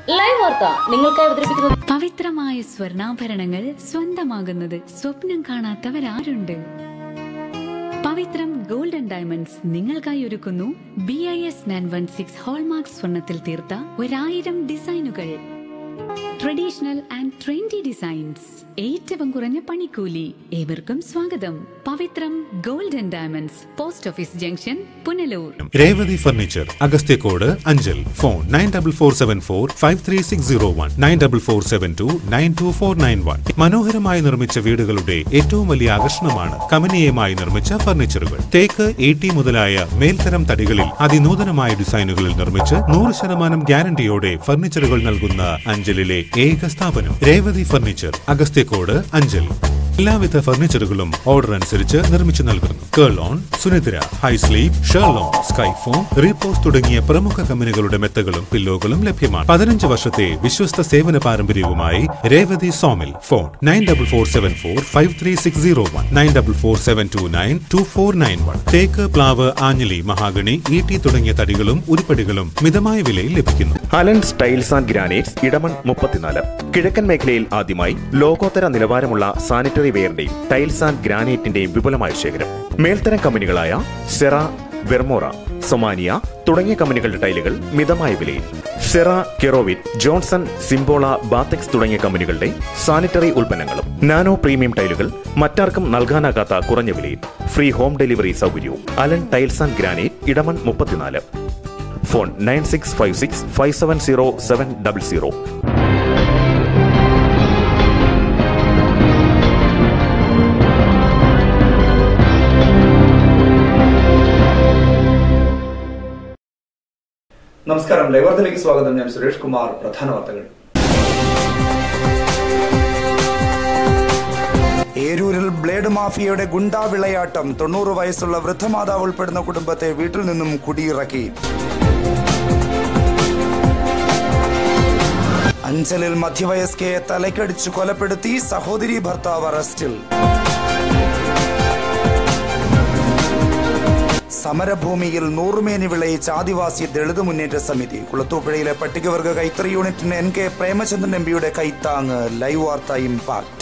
Live വാർത്ത നിങ്ങൾക്കായി അവതരിപ്പിക്കുന്നത് പവിത്രമായ സ്വർണ്ണാഭരണങ്ങൾ സ്വന്തമാകുന്നത് സ്വപ്നം കാണാത്തവരാരുണ്ട് പവിത്രം ഗോൾഡൻ ഡയമണ്ട്സ് നിങ്ങൾക്കായി ഒരുക്കുന്നു B I S nine one six hallmark സ്വർണത്തിൽ തീർത്ത ഒരായിരം ഡിസൈനുകൾ ട്രഡീഷണൽ ആൻഡ് ട്രെൻഡി ഡിസൈൻസ് ഏറ്റവും കുറഞ്ഞ പണിക്കൂലി ഏവർക്കും സ്വാഗതം Pavithram golden diamonds post office junction Punalur Revathi furniture Agasthyakode Anchal phone nine double four seven four five three six zero one nine double four seven two nine two four nine one മനോഹരമായി നിർമ്മിച്ച വീടുകളുടെ ഏറ്റവും വലിയ ആകർഷണമാണ് കമനീയമായി നിർമ്മിച്ച ഫർണിച്ചറുകൾ തേക്ക് ഈട്ടി മുതലായ മേൽത്തരം തടികളിൽ അതിനൂതനമായ ഡിസൈനുകളിൽ നിർമ്മിച്ച് നൂറ് ശതമാനം ഗ്യാരണ്ടിയോടെ ഫർണിച്ചറുകൾ നൽകുന്ന അഞ്ചലിലെ ഏക സ്ഥാപനം രേവതി ഫർണിച്ചർ അഗസ്ത്യക്കോട് അഞ്ചൽ എല്ലാവിധ ഫർണിച്ചറുകളും ഓർഡർ അനുസരിച്ച് നിർമ്മിച്ചു നൽകുന്നു കേളോൺ സുനിദ്ര ഹൈസ്ലീപ് ഷെർലോൺ സ്കൈഫോൺ റീപോസ് തുടങ്ങിയ പ്രമുഖ കമ്പനികളുടെ മെത്തകളും പില്ലോകളും ലഭ്യമാണ് പതിനഞ്ച് വർഷത്തെ വിശ്വസ്ത സേവന പാരമ്പര്യവുമായി Revathi sawmill phone nine double four seven four five three six zero one nine double four seven two nine two four nine one തേക്ക് പ്ലാവ് ആഞ്ഞലി മഹാഗണി ഈട്ടി തുടങ്ങിയ തടികളും ഉരുപ്പടികളും മിതമായ വിലയിൽ ലഭിക്കുന്നു Alan styles and granites Edamon മുപ്പത്തിനാല് കിഴക്കൻ മേഖലയിൽ ആദ്യമായി ലോകോത്തര നിലവാരമുള്ള സാനിറ്ററി വെയറിന്റെയും ടൈൽസ് ആൻഡ് ഗ്രാനൈറ്റിന്റെയും വിപുലമായ ശേഖരം മേൽത്തരം കമ്പനികളായ സെറ വെർമോറ സൊമാനിയ തുടങ്ങിയ കമ്പനികളുടെ ടൈലുകൾ മിതമായ വിലയിൽ സെറ കെറോവിറ്റ് ജോൺസൺ സിംബോള ബാത്തെക്സ് തുടങ്ങിയ കമ്പനികളുടെ സാനിറ്ററി ഉൽപ്പന്നങ്ങളും നാനോ പ്രീമിയം ടൈലുകൾ മറ്റാർക്കും നൽകാനാകാത്ത കുറഞ്ഞ വിലയിൽ ഫ്രീ ഹോം ഡെലിവറി സൗകര്യവും Alan tiles and granite Edamon മുപ്പത്തിനാല് phone nine six five six five seven zero seven double zero നമസ്കാരം ലൈവാർത്തയിലേക്ക് സ്വാഗതം ഞാൻ സുരേഷ് കുമാർ പ്രധാന വാർത്തകൾ ഏരൂരിൽ ബ്ലേഡ് മാഫിയയുടെ ഗുണ്ടാ വിളയാട്ടം തൊണ്ണൂറ് വയസ്സുള്ള വൃദ്ധമാതാവ് ഉൾപ്പെടുന്ന കുടുംബത്തെ വീട്ടിൽ നിന്നും കുടിയിറക്കി അഞ്ചലിൽ മധ്യവയസ്കയെ തലക്കടിച്ചു കൊലപ്പെടുത്തി സഹോദരി ഭർത്താവ് അറസ്റ്റിൽ സമരഭൂമിയിൽ നൂറുമേനി വിളയിച്ച ആദിവാസി ദളിത് മുന്നേറ്റ സമിതി കുളത്തൂപ്പുഴയിലെ പട്ടികവർഗ കൈത്തറി യൂണിറ്റിന് എൻ കെ പ്രേമചന്ദ്രൻ എം പിയുടെ കൈത്താങ് ലൈവ് വാർത്ത ഇമ്പാക്ട്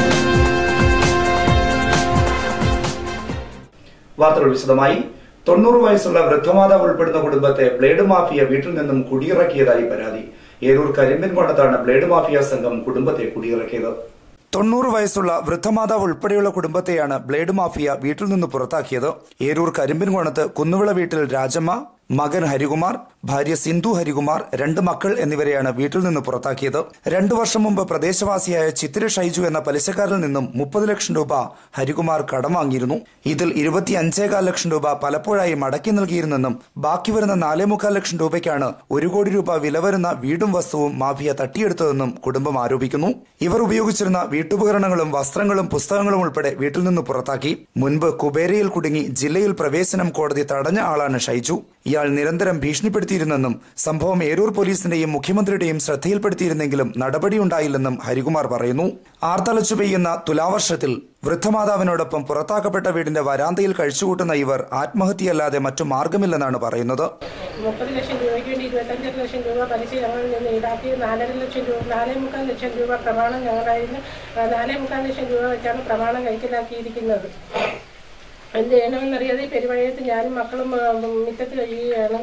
വാർത്തകൾ വിശദമായി തൊണ്ണൂറ് വയസ്സുള്ള വൃദ്ധമാതാവ് ഉൾപ്പെടുന്ന കുടുംബത്തെ ബ്ലേഡ് മാഫിയ വീട്ടിൽ നിന്നും കുടിയിറക്കിയതായി പരാതി ഏരൂർ കരിമ്പിൻകൊണ്ടത്താണ് ബ്ലേഡ് മാഫിയ സംഘം കുടുംബത്തെ കുടിയിറക്കിയത് തൊണ്ണൂറ് വയസ്സുള്ള വൃദ്ധമാതാവ് ഉൾപ്പെടെയുള്ള കുടുംബത്തെയാണ് ബ്ലേഡ് മാഫിയ വീട്ടിൽ നിന്ന് പുറത്താക്കിയത് ഏരൂർ കരിമ്പിൻകോണത്ത് കുന്നുവിള വീട്ടിൽ രാജമ്മ മകൻ ഹരികുമാർ ഭാര്യ സിന്ധു ഹരികുമാർ രണ്ട് മക്കൾ എന്നിവരെയാണ് വീട്ടിൽ നിന്ന് പുറത്താക്കിയത് രണ്ടു വർഷം മുമ്പ് പ്രദേശവാസിയായ ചിത്തിര ഷൈജു എന്ന പലിശക്കാരിൽ നിന്നും മുപ്പത് ലക്ഷം രൂപ ഹരികുമാർ കടം വാങ്ങിയിരുന്നു ഇതിൽ ഇരുപത്തി അഞ്ചേകാൽ ലക്ഷം രൂപ പലപ്പോഴായി മടക്കി നൽകിയിരുന്നെന്നും ബാക്കി വരുന്ന നാലേ മുക്കാൽ ലക്ഷം രൂപയ്ക്കാണ് ഒരു കോടി രൂപ വില വരുന്ന വീടും വസ്തുവും മാഫിയ തട്ടിയെടുത്തതെന്നും കുടുംബം ആരോപിക്കുന്നു ഇവർ ഉപയോഗിച്ചിരുന്ന വീട്ടുപകരണങ്ങളും വസ്ത്രങ്ങളും പുസ്തകങ്ങളും ഉൾപ്പെടെ വീട്ടിൽ നിന്ന് പുറത്താക്കി മുൻപ് കുബേരയിൽ കുടുങ്ങി ജില്ലയിൽ പ്രവേശനം കോടതി തടഞ്ഞ ആളാണ് ഷൈജു ഇയാൾ നിരന്തരം ഭീഷണിപ്പെടുത്തിയിരുന്നെന്നും സംഭവം ഏരൂർ പോലീസിന്റെയും മുഖ്യമന്ത്രിയുടെയും ശ്രദ്ധയിൽപ്പെടുത്തിയിരുന്നെങ്കിലും നടപടിയുണ്ടായില്ലെന്നും ഹരികുമാർ പറയുന്നു ആർത്തലച്ചു പെയ്യുന്ന തുലാവർഷത്തിൽ വൃദ്ധമാതാവിനോടൊപ്പം പുറത്താക്കപ്പെട്ട വീടിന്റെ വരാന്തയിൽ കഴിച്ചുകൂട്ടുന്ന ഇവർ ആത്മഹത്യയല്ലാതെ മറ്റു മാർഗമില്ലെന്നാണ് പറയുന്നത് മുപ്പത് ലക്ഷം രൂപയ്ക്ക് വേണ്ടി ഇരുപത്തഞ്ചര ലക്ഷം രൂപ പലിശ ഞങ്ങളിൽ നിന്ന് ഈടാക്കി നാലര ലക്ഷം രൂപ നാലേ മുക്കാൽ ലക്ഷം രൂപ പ്രമാണം ഞങ്ങളുടെ കയ്യിൽ നിന്ന് നാലേ മുക്കാൽ ലക്ഷം രൂപ വെച്ചാണ് പ്രമാണം കൈക്കലാക്കിയിരിക്കുന്നത് എന്ത് ചെയ്യണമെന്നറിയാതെ ഈ പെരുമഴയത്ത് ഞാനും മക്കളും ആ, മുറ്റത്ത് കഴിയുകയാണ്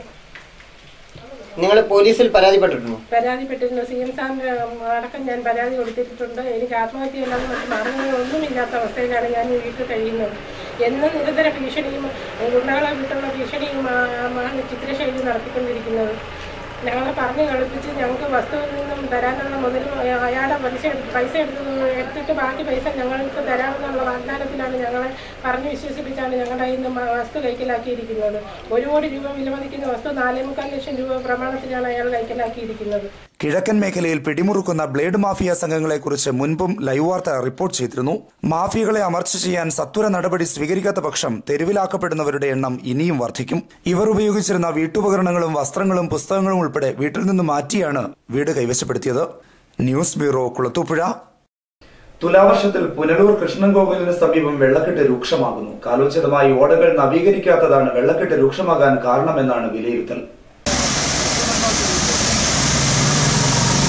നിങ്ങൾ പോലീസിൽ പരാതിപ്പെട്ടിട്ടുണ്ടോ പരാതിപ്പെട്ടിരുന്നു സി എം സാറിന് അടക്കം ഞാൻ പരാതി കൊടുത്തിട്ടുണ്ട് എനിക്ക് ആത്മഹത്യ അല്ലാതെ മറ്റു മാർഗങ്ങളൊന്നുമില്ലാത്ത അവസ്ഥയിലാണ് ഞാൻ ഈ വീട്ടിൽ കഴിയുന്നത് എന്നും നിരന്തര ഭീഷണിയും ഗുണ്ടകളെ വിട്ടുള്ള ഭീഷണിയും ആണ് ചിത്രശൈലി നടത്തിക്കൊണ്ടിരിക്കുന്നത് ഞങ്ങളെ പറഞ്ഞ് കളിപ്പിച്ച് ഞങ്ങൾക്ക് വസ്തുവിൽ നിന്നും തരാനുള്ള മുതലും അയ- അയാളുടെ പലിശ എടുത്ത് പൈസ എടുത്ത് എടുത്തിട്ട് ബാക്കി പൈസ ഞങ്ങൾക്ക് തരാമെന്നുള്ള വാഗ്ദാനത്തിലാണ് ഞങ്ങളെ പറഞ്ഞ് വിശ്വസിപ്പിച്ചാണ് ഞങ്ങളുടെ കയ്യിൽ നിന്ന് മ- വസ്തു കൈക്കലാക്കിയിരിക്കുന്നത് ഒരു കോടി രൂപ വിലമതിക്കുന്ന വസ്തു നാലേ മുക്കാൽ ലക്ഷം രൂപ പ്രമാണത്തിലാണ് അയാൾ കൈക്കലാക്കിയിരിക്കുന്നത് കിഴക്കൻ മേഖലയിൽ പിടിമുറുക്കുന്ന ബ്ലേഡ് മാഫിയ സംഘങ്ങളെക്കുറിച്ച് മുൻപും ലൈവ് വാർത്ത റിപ്പോർട്ട് ചെയ്തിരുന്നു മാഫിയകളെ അമർച്ച ചെയ്യാൻ സത്വര നടപടി സ്വീകരിക്കാത്ത പക്ഷം തെരുവിലാക്കപ്പെടുന്നവരുടെ എണ്ണം ഇനിയും വർദ്ധിക്കും ഇവർ ഉപയോഗിച്ചിരുന്ന വീട്ടുപകരണങ്ങളും വസ്ത്രങ്ങളും പുസ്തകങ്ങളും ഉൾപ്പെടെ വീട്ടിൽ നിന്ന് മാറ്റിയാണ് വീട് കൈവശപ്പെടുത്തിയത് ന്യൂസ് ബ്യൂറോ കുളത്തൂപ്പുഴ തുലാവർഷത്തിൽ പുനലൂർ കൃഷ്ണൻ കോവിലിന് സമീപം വെള്ളക്കെട്ട് രൂക്ഷമാകുന്നു കാലോചിതമായി ഓടകൾ നവീകരിക്കാത്തതാണ് വെള്ളക്കെട്ട് രൂക്ഷമാകാൻ കാരണമെന്നാണ് വിലയിരുത്തൽ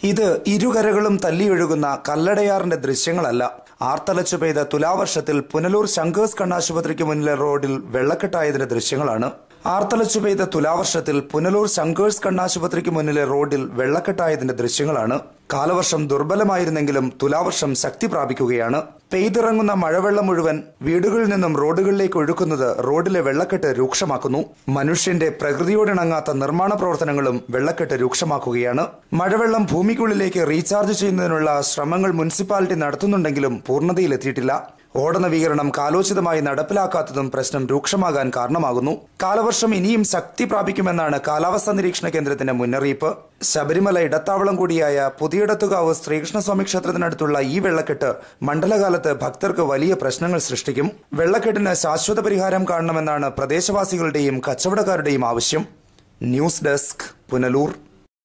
ഇത് ഇരുകരകളും തല്ലിയൊഴുകുന്ന കല്ലടയാറിന്റെ ദൃശ്യങ്ങളല്ല ആർത്തലച്ചു പെയ്ത തുലാവർഷത്തിൽ പുനലൂർ ശങ്കേഴ്സ് കണ്ണാശുപത്രിക്ക് മുന്നിലെ റോഡിൽ വെള്ളക്കെട്ടായതിന്റെ ദൃശ്യങ്ങളാണ് ആർത്തലച്ചു പെയ്ത തുലാവർഷത്തിൽ പുനലൂർ ശങ്കേഴ്സ് കണ്ണാശുപത്രിക്ക് മുന്നിലെ റോഡിൽ വെള്ളക്കെട്ടായതിന്റെ ദൃശ്യങ്ങളാണ് കാലവർഷം ദുർബലമായിരുന്നെങ്കിലും തുലാവർഷം ശക്തി പ്രാപിക്കുകയാണ് പെയ്തിറങ്ങുന്ന മഴവെള്ളം മുഴുവൻ വീടുകളിൽ നിന്നും റോഡുകളിലേക്ക് ഒഴുക്കുന്നത് റോഡിലെ വെള്ളക്കെട്ട് രൂക്ഷമാക്കുന്നു മനുഷ്യന്റെ പ്രകൃതിയോടിണങ്ങാത്ത നിർമ്മാണ പ്രവർത്തനങ്ങളും വെള്ളക്കെട്ട് രൂക്ഷമാക്കുകയാണ് മഴവെള്ളം ഭൂമിക്കുള്ളിലേക്ക് റീചാർജ് ചെയ്യുന്നതിനുള്ള ശ്രമങ്ങൾ മുനിസിപ്പാലിറ്റി നടത്തുന്നുണ്ടെങ്കിലും പൂർണ്ണതയിലെത്തിയിട്ടില്ല ഓട നവീകരണം കാലോചിതമായി നടപ്പിലാക്കാത്തതും പ്രശ്നം രൂക്ഷമാകാൻ കാരണമാകുന്നു കാലവർഷം ഇനിയും ശക്തി പ്രാപിക്കുമെന്നാണ് കാലാവസ്ഥാ നിരീക്ഷണ കേന്ദ്രത്തിന്റെ മുന്നറിയിപ്പ് ശബരിമല ഇടത്താവളം കൂടിയായ പുതിയിടത്തുകാവ് ശ്രീകൃഷ്ണസ്വാമി ക്ഷേത്രത്തിനടുത്തുള്ള ഈ വെള്ളക്കെട്ട് മണ്ഡലകാലത്ത് ഭക്തർക്ക് വലിയ പ്രശ്നങ്ങൾ സൃഷ്ടിക്കും വെള്ളക്കെട്ടിന് ശാശ്വത പരിഹാരം കാണണമെന്നാണ് പ്രദേശവാസികളുടെയും കച്ചവടക്കാരുടെയും ആവശ്യം ന്യൂസ് ഡെസ്ക് പുനലൂർ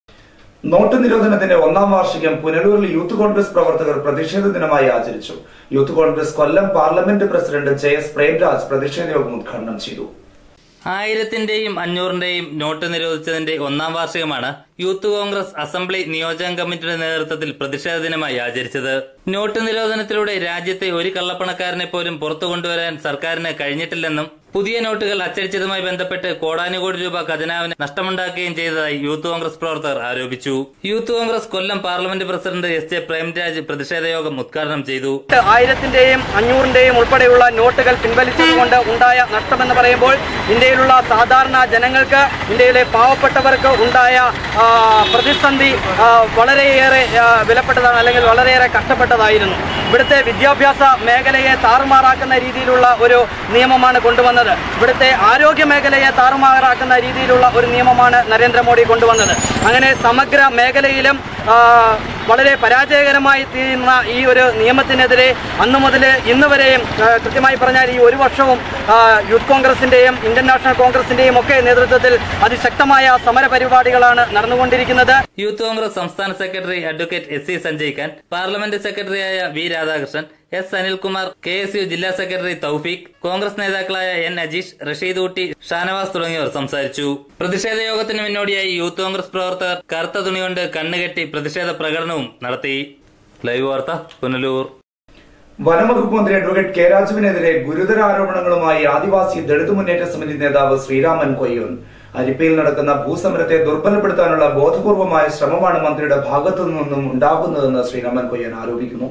നോട്ട് നിരോധനത്തിന്റെ ഒന്നാം വാർഷികം പുനലൂരിൽ യൂത്ത് കോൺഗ്രസ് പ്രവർത്തകർ പ്രതിഷേധ ദിനമായി ആചരിച്ചു youth congress Kollam parliament president J S Premraj പ്രതിഷേധ യോഗം ഉദ്ഘാടനം ചെയ്തു ആയിരത്തിന്റെയും അഞ്ഞൂറിന്റെയും നോട്ട് നിരോധിച്ചതിന്റെ ഒന്നാം വാർഷികമാണ് യൂത്ത് കോൺഗ്രസ് അസംബ്ലി നിയോജക കമ്മിറ്റിയുടെ നേതൃത്വത്തിൽ പ്രതിഷേധ ദിനമായി ആചരിച്ചത് നോട്ട് നിരോധനത്തിലൂടെ രാജ്യത്തെ ഒരു കള്ളപ്പണക്കാരനെ പോലും പുറത്തു കൊണ്ടുവരാൻ സർക്കാരിന് കഴിഞ്ഞിട്ടില്ലെന്നും പുതിയ നോട്ടുകൾ അച്ചടിച്ചതുമായി ബന്ധപ്പെട്ട് കോടാനുകോടി രൂപ ഖജനാവിന് നഷ്ടമുണ്ടാക്കുകയും ചെയ്തതായി യൂത്ത് കോൺഗ്രസ് പ്രവർത്തകർ ആരോപിച്ചു youth congress Kollam parliament president S J Premraj പ്രതിഷേധ യോഗം ഉദ്ഘാടനം ചെയ്തു ആയിരത്തിന്റെയും അഞ്ഞൂറിന്റെയും ഉൾപ്പെടെയുള്ള നോട്ടുകൾ പിൻവലിച്ചതുകൊണ്ട് ഉണ്ടായ നഷ്ടമെന്ന് പറയുമ്പോൾ ഇന്ത്യയിലുള്ള സാധാരണ ജനങ്ങൾക്ക് ഇന്ത്യയിലെ പാവപ്പെട്ടവർക്ക് ഉണ്ടായ ആ, പ്രതിസന്ധി ആ, വളരെയേറെ ആ, വിലപ്പെട്ടതാണ് അല്ലെങ്കിൽ വളരെയേറെ കഷ്ടപ്പെട്ടതായിരുന്നു ഇവിടുത്തെ വിദ്യാഭ്യാസ മേഖലയെ താറുമാറാക്കുന്ന രീതിയിലുള്ള ഒരു നിയമമാണ് കൊണ്ടുവന്നത് ഇവിടുത്തെ ആരോഗ്യ മേഖലയെ താറുമാറാക്കുന്ന രീതിയിലുള്ള ഒരു നിയമമാണ് നരേന്ദ്രമോദി കൊണ്ടുവന്നത് അങ്ങനെ സമഗ്ര മേഖലയിലും ആ, വളരെ പരാജയകരമായി തീരുന്ന ഈ ഒരു നിയമത്തിനെതിരെ അന്നു മുതൽ ഇന്ന് വരെയും ആ, കൃത്യമായി പറഞ്ഞാൽ ഈ ഒരു വർഷവും ആ, യൂത്ത് കോൺഗ്രസിന്റെയും ഇന്ത്യൻ നാഷണൽ കോൺഗ്രസിന്റെയും ഒക്കെ നേതൃത്വത്തിൽ അതിശക്തമായ സമര പരിപാടികളാണ് നടന്നുകൊണ്ടിരിക്കുന്നത് യൂത്ത് കോൺഗ്രസ് സംസ്ഥാന secretary advocate S C Sanjay Khan parliament സെക്രട്ടറിയായ V Radhakrishnan S Anilkumar K S U ജില്ലാ സെക്രട്ടറി തൌഫീഖ് കോൺഗ്രസ് നേതാക്കളായ എൻ അജീഷ് റഷീദ് ഊട്ടി ഷാനവാസ് തുടങ്ങിയവർ സംസാരിച്ചു പ്രതിഷേധ യോഗത്തിന് മുന്നോടിയായി യൂത്ത് കോൺഗ്രസ് പ്രവർത്തകർ കറുത്ത തുണികൊണ്ട് കണ്ണുകെട്ടി പ്രതിഷേധ പ്രകടനവും നടത്തി ലൈവ് വാർത്ത പുനലൂർ വനംവകുപ്പ് മന്ത്രി അഡ്വക്കേറ്റ് കെ രാജുവിനെതിരെ ഗുരുതര ആരോപണങ്ങളുമായി ആദിവാസി ദളിത് മുന്നേറ്റ സമിതി നേതാവ് ശ്രീരാമൻ കൊയ്യോൻ അരിപ്പയിൽ നടക്കുന്ന ഭൂസമരത്തെ ദുർബലപ്പെടുത്താനുള്ള ബോധപൂർവമായ ശ്രമമാണ് മന്ത്രിയുടെ ഭാഗത്തു നിന്നും ഉണ്ടാകുന്നതെന്ന് ശ്രീരാമൻ കൊയ്യൻ ആരോപിക്കുന്നു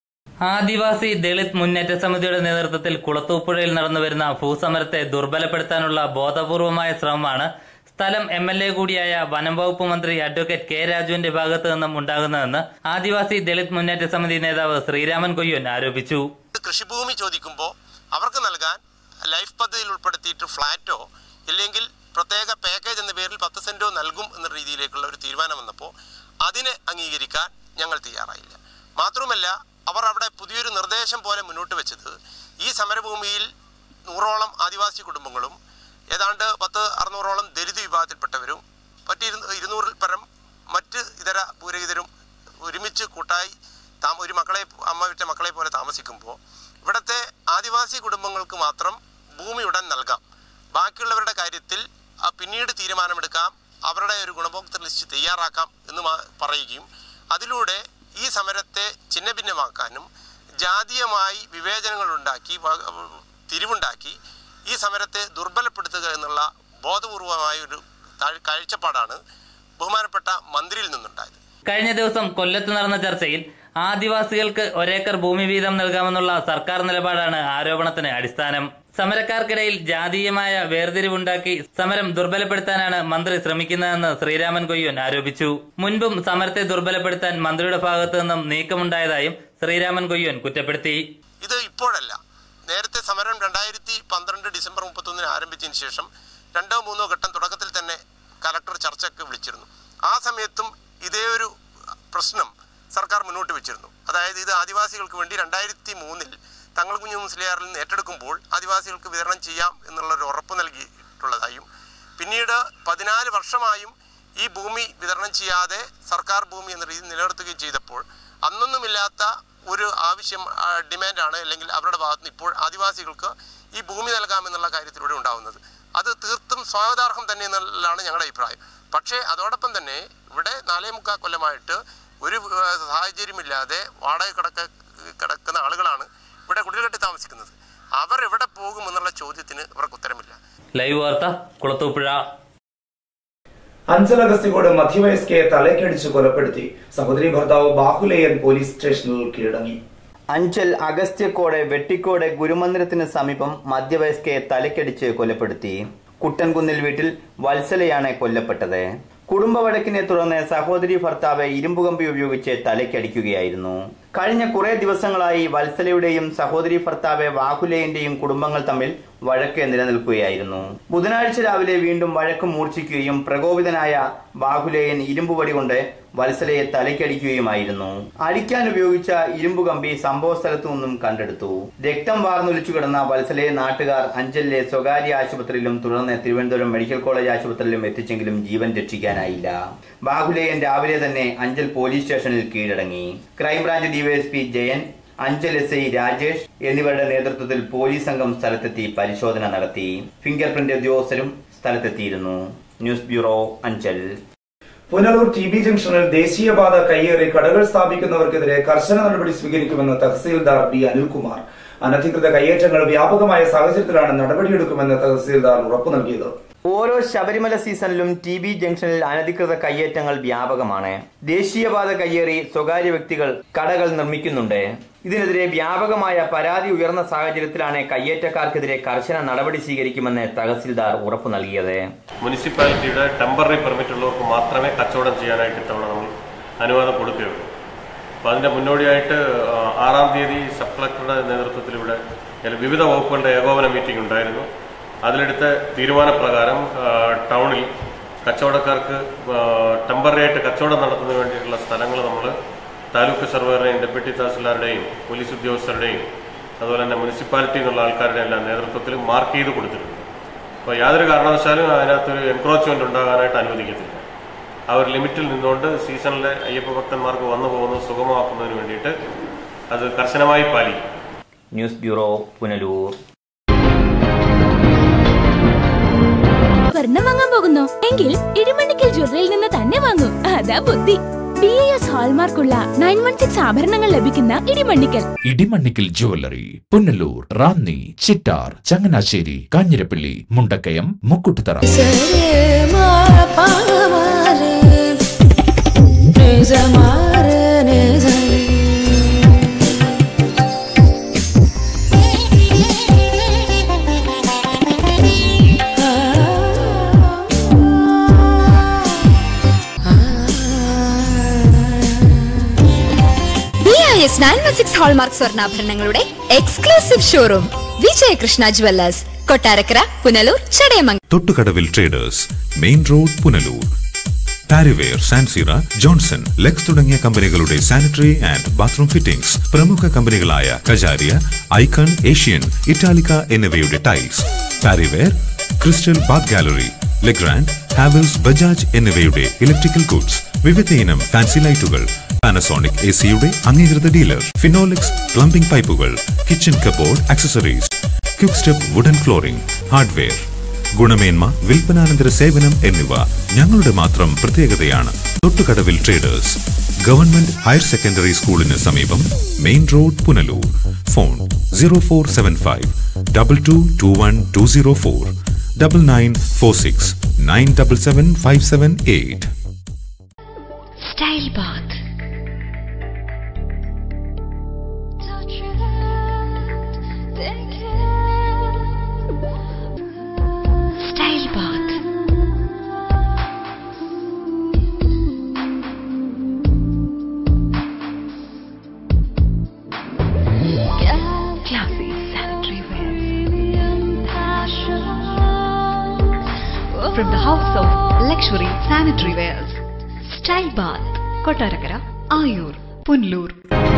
ആദിവാസി ദളിത് മുന്നേറ്റ സമിതിയുടെ നേതൃത്വത്തിൽ കുളത്തൂപ്പുഴയിൽ നടന്നുവരുന്ന ഭൂസമരത്തെ ദുർബലപ്പെടുത്താനുള്ള ബോധപൂർവമായ ശ്രമമാണ് സ്ഥലം എം എൽ എ കൂടിയായ വനം വകുപ്പ് മന്ത്രി അഡ്വക്കേറ്റ് കെ രാജുവിന്റെ ഭാഗത്തു നിന്നും ഉണ്ടാകുന്നതെന്ന് ആദിവാസി ദളിത് മുന്നേറ്റ സമിതി നേതാവ് ശ്രീരാമൻ കൊയ്യോൻ ആരോപിച്ചു കൃഷിഭൂമി ചോദിക്കുമ്പോൾ അവർക്ക് നൽകാൻ ലൈഫ് പദ്ധതിയിൽ ഉൾപ്പെടുത്തിയിട്ട് ഫ്ലാറ്റോ ഇല്ലെങ്കിൽ പ്രത്യേക പാക്കേജ് എന്ന പേരിൽ പത്ത് സെന്റോ നൽകും എന്ന രീതിയിലേക്കുള്ള ഒരു തീരുമാനം വന്നപ്പോൾ അതിനെ അംഗീകരിക്കാൻ ഞങ്ങൾ തയ്യാറായില്ല മാത്രമല്ല അവർ അവിടെ പുതിയൊരു നിർദ്ദേശം പോലെ മുന്നോട്ട് വെച്ചത് ഈ സമരഭൂമിയിൽ നൂറോളം ആദിവാസി കുടുംബങ്ങളും ഏതാണ്ട് പത്ത് അറുന്നൂറോളം ദലിത് വിഭാഗത്തിൽപ്പെട്ടവരും മറ്റ് ഇരുന്നൂറിൽ പരം മറ്റ് ഇതര പൂരഹിതരും ഒരുമിച്ച് കൂട്ടായി താമ ഒരു മക്കളെ അമ്മ വിറ്റ മക്കളെ പോലെ താമസിക്കുമ്പോൾ ഇവിടുത്തെ ആദിവാസി കുടുംബങ്ങൾക്ക് മാത്രം ഭൂമി ഉടൻ നൽകാം ബാക്കിയുള്ളവരുടെ കാര്യത്തിൽ ആ, പിന്നീട് തീരുമാനമെടുക്കാം അവരുടെ ഒരു ഗുണഭോക്തൃ ലിസ്റ്റ് തയ്യാറാക്കാം എന്ന് മാ- പറയുകയും അതിലൂടെ ഈ സമരത്തെ ഛിന്നഭിന്നമാക്കാനും ജാതീയമായി വിവേചനങ്ങൾ ഉണ്ടാക്കി വ- തിരിവുണ്ടാക്കി ഈ സമരത്തെ ദുർബലപ്പെടുത്തുക എന്നുള്ള ബോധപൂർവമായ ഒരു താഴ്- കാഴ്ചപ്പാടാണ് ബഹുമാനപ്പെട്ട മന്ത്രിയിൽ നിന്നുണ്ടായത് കഴിഞ്ഞ ദിവസം കൊല്ലത്ത് നടന്ന ചർച്ചയിൽ ആദിവാസികൾക്ക് ഒരേക്കർ ഭൂമി വീതം നൽകാമെന്നുള്ള സർക്കാർ നിലപാടാണ് ആരോപണത്തിന് അടിസ്ഥാനം സമരക്കാർക്കിടയിൽ ജാതീയമായ വേർതിരിവുണ്ടാക്കി സമരം ദുർബലപ്പെടുത്താനാണ് മന്ത്രി ശ്രമിക്കുന്നതെന്ന് ശ്രീരാമൻ കൊയ്യോൻ ആരോപിച്ചു മുൻപും സമരത്തെ ദുർബലപ്പെടുത്താൻ മന്ത്രിയുടെ ഭാഗത്തു നിന്നും നീക്കമുണ്ടായതായും ശ്രീരാമൻ കൊയ്യോൻ കുറ്റപ്പെടുത്തി ഇത് ഇപ്പോഴല്ല നേരത്തെ സമരം രണ്ടായിരത്തി പന്ത്രണ്ട് ഡിസംബർ മുപ്പത്തൊന്നിന് ആരംഭിച്ചതിന് ശേഷം രണ്ടോ മൂന്നോ ഘട്ടം തുടക്കത്തിൽ തന്നെ കലക്ടർ ചർച്ചയ്ക്ക് വിളിച്ചിരുന്നു ആ സമയത്തും ഇതേ ഒരു പ്രശ്നം സർക്കാർ മുന്നോട്ട് വെച്ചിരുന്നു അതായത് ഇത് ആദിവാസികൾക്ക് വേണ്ടി രണ്ടായിരത്തി മൂന്നിൽ തങ്ങൾ കുഞ്ഞു മുസ്ലിയാറിൽ നിന്ന് ഏറ്റെടുക്കുമ്പോൾ ആദിവാസികൾക്ക് വിതരണം ചെയ്യാം എന്നുള്ള ഒരു ഉറപ്പ് നൽകിയിട്ടുള്ളതായും പിന്നീട് പതിനാല് വർഷമായും ഈ ഭൂമി വിതരണം ചെയ്യാതെ സർക്കാർ ഭൂമി എന്ന രീതിയിൽ നിലനിർത്തുകയും ചെയ്തപ്പോൾ അന്നൊന്നുമില്ലാത്ത ഒരു ആവശ്യം ആ, ഡിമാൻഡാണ് അല്ലെങ്കിൽ അവരുടെ ഭാഗത്ത് നിന്ന് ഇപ്പോൾ ആദിവാസികൾക്ക് ഈ ഭൂമി നൽകാമെന്നുള്ള കാര്യത്തിലൂടെ ഉണ്ടാവുന്നത് അത് തീർത്തും സ്വാഗതാർഹം തന്നെ എന്നുള്ളതാണ് ഞങ്ങളുടെ അഭിപ്രായം പക്ഷേ അതോടൊപ്പം തന്നെ ഇവിടെ നാലേ മുക്കാൽ കൊല്ലമായിട്ട് ഒരു ഏഹ്, സാഹചര്യമില്ലാതെ വാടക കിടക്ക കിടക്കുന്ന ആളുകളാണ് ഇവിടെ കുടിൽകെട്ടി താമസിക്കുന്നത് അവർ എവിടെ പോകും എന്നുള്ള ചോദ്യത്തിന് ഇവർക്ക് ഉത്തരമില്ല ലൈവ് വാർത്ത കുളത്തൂപ്പുഴ അഞ്ചൽ അഗസ്തികോട് മധ്യവയസ്കയെ തലക്കടിച്ച് കൊലപ്പെടുത്തി സഹോദരി ഭർത്താവ് ബാഹുലേയൻ പോലീസ് സ്റ്റേഷനിൽ കീഴടങ്ങി അഞ്ചൽ അഗസ്ത്യക്കോട് വെട്ടിക്കോട് ഗുരുമന്ദിരത്തിന് സമീപം മധ്യവയസ്കയെ തലക്കടിച്ച് കൊലപ്പെടുത്തി കുട്ടൻകുന്നിൽ വീട്ടിൽ വത്സലയാണ് കൊല്ലപ്പെട്ടത് കുടുംബ വഴക്കിനെ തുടർന്ന് സഹോദരി ഭർത്താവ് ഇരുമ്പുകമ്പി ഉപയോഗിച്ച് തലയ്ക്കടിക്കുകയായിരുന്നു കഴിഞ്ഞ കുറെ ദിവസങ്ങളായി വത്സലയുടെയും സഹോദരി ഭർത്താവ് വാഹുലയന്റെയും കുടുംബങ്ങൾ തമ്മിൽ വഴക്ക് നിലനിൽക്കുകയായിരുന്നു ബുധനാഴ്ച രാവിലെ വീണ്ടും വഴക്ക് മൂർച്ഛിക്കുകയും പ്രകോപിതനായ ബാഹുലേയൻ ഇരുമ്പുപടി കൊണ്ട് വത്സലയെ തലയ്ക്കടിക്കുകയുമായിരുന്നു അടിക്കാൻ ഉപയോഗിച്ച ഇരുമ്പു കമ്പി സംഭവ സ്ഥലത്തു നിന്നും കണ്ടെടുത്തു രക്തം വാർന്നൊലിച്ചു കിടന്ന വത്സലയെ നാട്ടുകാർ അഞ്ചലിലെ സ്വകാര്യ ആശുപത്രിയിലും തുടർന്ന് തിരുവനന്തപുരം മെഡിക്കൽ കോളേജ് ആശുപത്രിയിലും എത്തിച്ചെങ്കിലും ജീവൻ രക്ഷിക്കാനായില്ല ബാഹുലേയൻ രാവിലെ തന്നെ അഞ്ചൽ പോലീസ് സ്റ്റേഷനിൽ കീഴടങ്ങി crime branch DYSP Jayan Anchal S I Rajesh എന്നിവരുടെ നേതൃത്വത്തിൽ പോലീസ് സംഘം സ്ഥലത്തെത്തി പരിശോധന നടത്തി ഫിംഗർ പ്രിന്റ് ഉദ്യോഗസ്ഥരും സ്ഥലത്തെത്തിയിരുന്നു news bureau Anchal Punalur T B ജംഗ്ഷനിൽ ദേശീയപാത കയ്യേറി കടകൾ സ്ഥാപിക്കുന്നവർക്കെതിരെ കർശന നടപടി സ്വീകരിക്കുമെന്ന് തഹസീൽദാർ ബി അനിൽകുമാർ അനധികൃത കയ്യേറ്റങ്ങൾ വ്യാപകമായ സാഹചര്യത്തിലാണ് നടപടിയെടുക്കുമെന്ന് തഹസീൽദാർ ഉറപ്പു നൽകിയത് ഓരോ ശബരിമല സീസണിലും ടി ബി ജംഗ്ഷനിൽ അനധികൃത കയ്യേറ്റങ്ങൾ വ്യാപകമാണ് ദേശീയപാത കയ്യേറി സ്വകാര്യ വ്യക്തികൾ കടകൾ നിർമ്മിക്കുന്നുണ്ട് ഇതിനെതിരെ വ്യാപകമായ പരാതി ഉയർന്ന സാഹചര്യത്തിലാണ് കയ്യേറ്റക്കാർക്കെതിരെ കർശന നടപടി സ്വീകരിക്കുമെന്ന് തഹസിൽദാർ ഉറപ്പു നൽകിയത് മുനിസിപ്പാലിറ്റിയുടെ ടെമ്പററി പെർമിറ്റ് ഉള്ളവർക്ക് മാത്രമേ കച്ചവടം ചെയ്യാനായിട്ട് ഇത്തവണ നമ്മൾ അനുവാദം കൊടുക്കുകയുള്ളൂ അപ്പോൾ അതിൻ്റെ മുന്നോടിയായിട്ട് ആ, ആറാം തീയതി സബ് കളക്ടറുടെ നേതൃത്വത്തിൽ ഇവിടെ എല്ലാ വിവിധ വകുപ്പുകളുടെ ഏകോപന മീറ്റിംഗ് ഉണ്ടായിരുന്നു അതിലെടുത്ത തീരുമാനപ്രകാരം ആ, ടൗണിൽ കച്ചവടക്കാർക്ക് ടെമ്പററി ആയിട്ട് കച്ചവടം നടത്തുന്നതിന് വേണ്ടിയിട്ടുള്ള സ്ഥലങ്ങൾ നമ്മൾ താലൂക്ക് സർവേറുടെയും ഡെപ്യൂട്ടി തഹസിൽദാരുടെയും പോലീസ് ഉദ്യോഗസ്ഥരുടെയും അതുപോലെ തന്നെ മുനിസിപ്പാലിറ്റി എന്നുള്ള ആൾക്കാരുടെ എല്ലാം നേതൃത്വത്തിൽ മാർക്ക് ചെയ്ത് കൊടുത്തിട്ടുണ്ട് അപ്പോൾ യാതൊരു കാരണവശാലും അതിനകത്തൊരു എൻക്രോച്ച്മെന്റ് ഉണ്ടാകാനായിട്ട് അനുവദിക്കത്തില്ല ആ ഒരു ലിമിറ്റിൽ നിന്നുകൊണ്ട് സീസണിലെ അയ്യപ്പ ഭക്തന്മാർക്ക് വന്നു പോകുന്നത് സുഗമമാക്കുന്നതിന് വേണ്ടിയിട്ട് അത് കർശനമായി പാലിക്കും ന്യൂസ് ബ്യൂറോ പുനലൂർ സ്വർണം വാങ്ങാൻ പോകുന്നു എങ്കിൽ ഇടിമണ്ണിക്കൽ ജ്വല്ലറിയിൽ നിന്ന് തന്നെ വാങ്ങൂ അതാ ബുദ്ധി ബി എ എസ് ഹാൾമാർക്കുള്ള നയൻ വൺ സിക്സ് ആഭരണങ്ങൾ ലഭിക്കുന്ന Edimannickal Edimannickal jewellery Punalur Ranni Chittar Changanassery Kanjirappally Mundakayam Mukkoottuthara B I S nine one six hallmark സ്വർണ്ണാഭരണങ്ങളുടെ exclusive showroom Vijayakrishna jewellers Kottarakkara Punalur Chadayamangalam തൊട്ടുകടവിൽ traders main road Punalur Parryware സാൻസീറ ജോൺസൺ ലെക്സ് തുടങ്ങിയ കമ്പനികളുടെ സാനിറ്ററി ആൻഡ് ബാത്റൂം ഫിറ്റിംഗ്സ് പ്രമുഖ കമ്പനികളായ കജാരിയ ഐക്കൺ ഏഷ്യൻ ഇറ്റാലിക്ക എന്നിവയുടെ tiles Parryware crystal bath gallery Legrand Havells Bajaj എന്നിവയുടെ ഇലക്ട്രിക്കൽ ഗുഡ്സ് വിവിധ ഇനം ഫാൻസി ലൈറ്റുകൾ പാനസോണിക് എ സിയുടെ അംഗീകൃത ഡീലർ ഫിനോലിക്സ് പ്ലംബിംഗ് പൈപ്പുകൾ kitchen cupboard accessories quick step wooden flooring hardware ഗുണമേന്മ വിൽപ്പനാനന്തര സേവനം എന്നിവ ഞങ്ങളുടെ മാത്രം പ്രത്യേകതയാണ് തൊട്ടുകടവിൽ ട്രേഡേഴ്സ് ഗവൺമെന്റ് ഹയർ സെക്കൻഡറി സ്കൂളിന് സമീപം main road Punalur phone zero four seven five double two two one two zero four double nine four six nine double seven five seven eight style bath style bath Classy sanitary From the house of luxury sanitary wares. Style Bath, Kottarakkara Ayur Punalur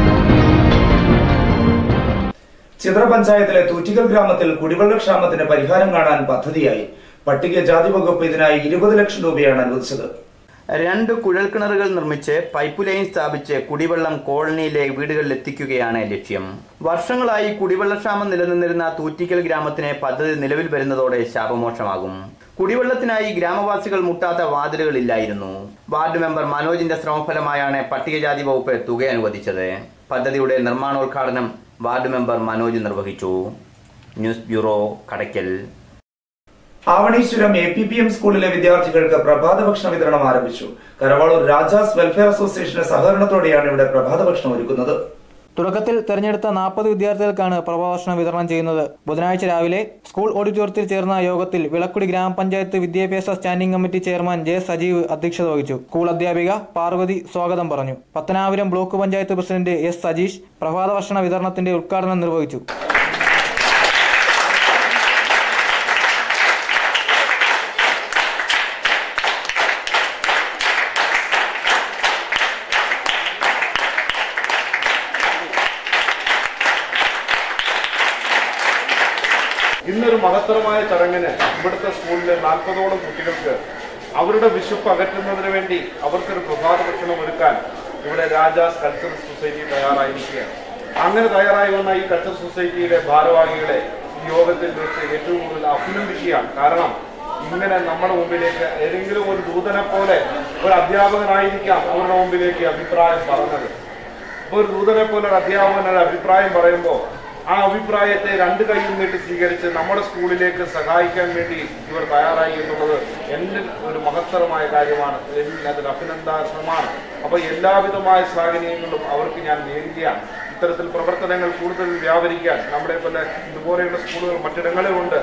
Chithra പഞ്ചായത്തിലെ തൂറ്റിക്കൽ ഗ്രാമത്തിൽ കുടിവെള്ളക്ഷാമത്തിന് പരിഹാരം കാണാൻ പദ്ധതിയായി പട്ടികജാതി വകുപ്പ് ഇതിനായി ഇരുപത് ലക്ഷം രൂപയാണ് അനുവദിച്ചത് രണ്ട് കുഴൽക്കിണറുകൾ നിർമ്മിച്ച് പൈപ്പ് ലൈൻ സ്ഥാപിച്ച് കുടിവെള്ളം കോളനിയിലെ വീടുകളിൽ എത്തിക്കുകയാണ് ലക്ഷ്യം വർഷങ്ങളായി കുടിവെള്ളക്ഷാമം നിലനിന്നിരുന്ന തൂറ്റിക്കൽ ഗ്രാമത്തിന് പദ്ധതി നിലവിൽ വരുന്നതോടെ ശാപമോക്ഷമാകും കുടിവെള്ളത്തിനായി ഗ്രാമവാസികൾ മുട്ടാത്ത വാതിലുകളില്ലായിരുന്നു വാർഡ് മെമ്പർ മനോജിന്റെ ശ്രമഫലമായാണ് പട്ടികജാതി വകുപ്പ് തുക അനുവദിച്ചത് പദ്ധതിയുടെ നിർമ്മാണോദ്ഘാടനം വാർഡ് മെമ്പർ മനോജ് നിർവഹിച്ചു news bureau Kadakkal Avaneeswaram A P P M സ്കൂളിലെ വിദ്യാർത്ഥികൾക്ക് പ്രഭാത ഭക്ഷണ വിതരണം ആരംഭിച്ചു കരവാളൂർ രാജാസ് വെൽഫെയർ അസോസിയേഷന്റെ സഹകരണത്തോടെയാണ് ഇവിടെ പ്രഭാത ഭക്ഷണം ഒരുക്കുന്നത് തുടക്കത്തിൽ തെരഞ്ഞെടുത്ത നാൽപ്പത് വിദ്യാർത്ഥികൾക്കാണ് പ്രഭാഷണം വിതരണം ചെയ്യുന്നത് ബുധനാഴ്ച രാവിലെ സ്കൂൾ ഓഡിറ്റോറിയത്തിൽ ചേർന്ന യോഗത്തിൽ വിളക്കുടി ഗ്രാമപഞ്ചായത്ത് വിദ്യാഭ്യാസ standing committee chairman J Sajeev അധ്യക്ഷത വഹിച്ചു സ്കൂൾ അധ്യാപിക പാർവതി സ്വാഗതം പറഞ്ഞു Pathanapuram block panchayat president S Sajeesh പ്രഭാത ഭക്ഷണ വിതരണത്തിന്റെ ഉദ്ഘാടനം നിർവഹിച്ചു ഇന്നൊരു മഹത്തരമായ ചടങ്ങിന് ഇവിടുത്തെ സ്കൂളിലെ നാൽപ്പതോളം കുട്ടികൾക്ക് അവരുടെ വിശപ്പ് അകറ്റുന്നതിന് വേണ്ടി അവർക്കൊരു പ്രഭാത ഭക്ഷണം ഒരുക്കാൻ ഇവിടെ രാജാസ് കൾച്ചറൽ സൊസൈറ്റി തയ്യാറായിരിക്കുകയാണ് അങ്ങനെ തയ്യാറായി വന്ന ഈ കൾച്ചറൽ സൊസൈറ്റിയിലെ ഭാരവാഹികളെ ഈ യോഗത്തിൽ വെച്ച് ഏറ്റവും കൂടുതൽ അഭിനന്ദിക്കുകയാണ് കാരണം ഇങ്ങനെ നമ്മുടെ മുമ്പിലേക്ക് ഏതെങ്കിലും ഒരു ദൂതനെ പോലെ ഒരു അധ്യാപകനായിരിക്കാം അവരുടെ മുമ്പിലേക്ക് അഭിപ്രായം പറഞ്ഞത് അപ്പൊ ഒരു ദൂതനെ പോലെ ഒരു അധ്യാപകൻ ഒരു അഭിപ്രായം പറയുമ്പോൾ ആ അഭിപ്രായത്തെ രണ്ട് കൈയും നീട്ടി സ്വീകരിച്ച് നമ്മുടെ സ്കൂളിലേക്ക് സഹായിക്കാൻ വേണ്ടി ഇവർ തയ്യാറായി എന്നുള്ളത് എൻ്റെ ഒരു മഹത്തരമായ കാര്യമാണ് എന്നിൽ അതിൽ അഭിനന്ദനമാണ് അപ്പൊ എല്ലാവിധമായ ശ്ലാഘനീയങ്ങളും അവർക്ക് ഞാൻ നേരുകയാണ് ഇത്തരത്തിൽ പ്രവർത്തനങ്ങൾ കൂടുതൽ വ്യാപരിക്കാൻ നമ്മുടെ പോലെ ഇതുപോലെയുള്ള സ്കൂളുകൾ മറ്റിടങ്ങളിലുണ്ട്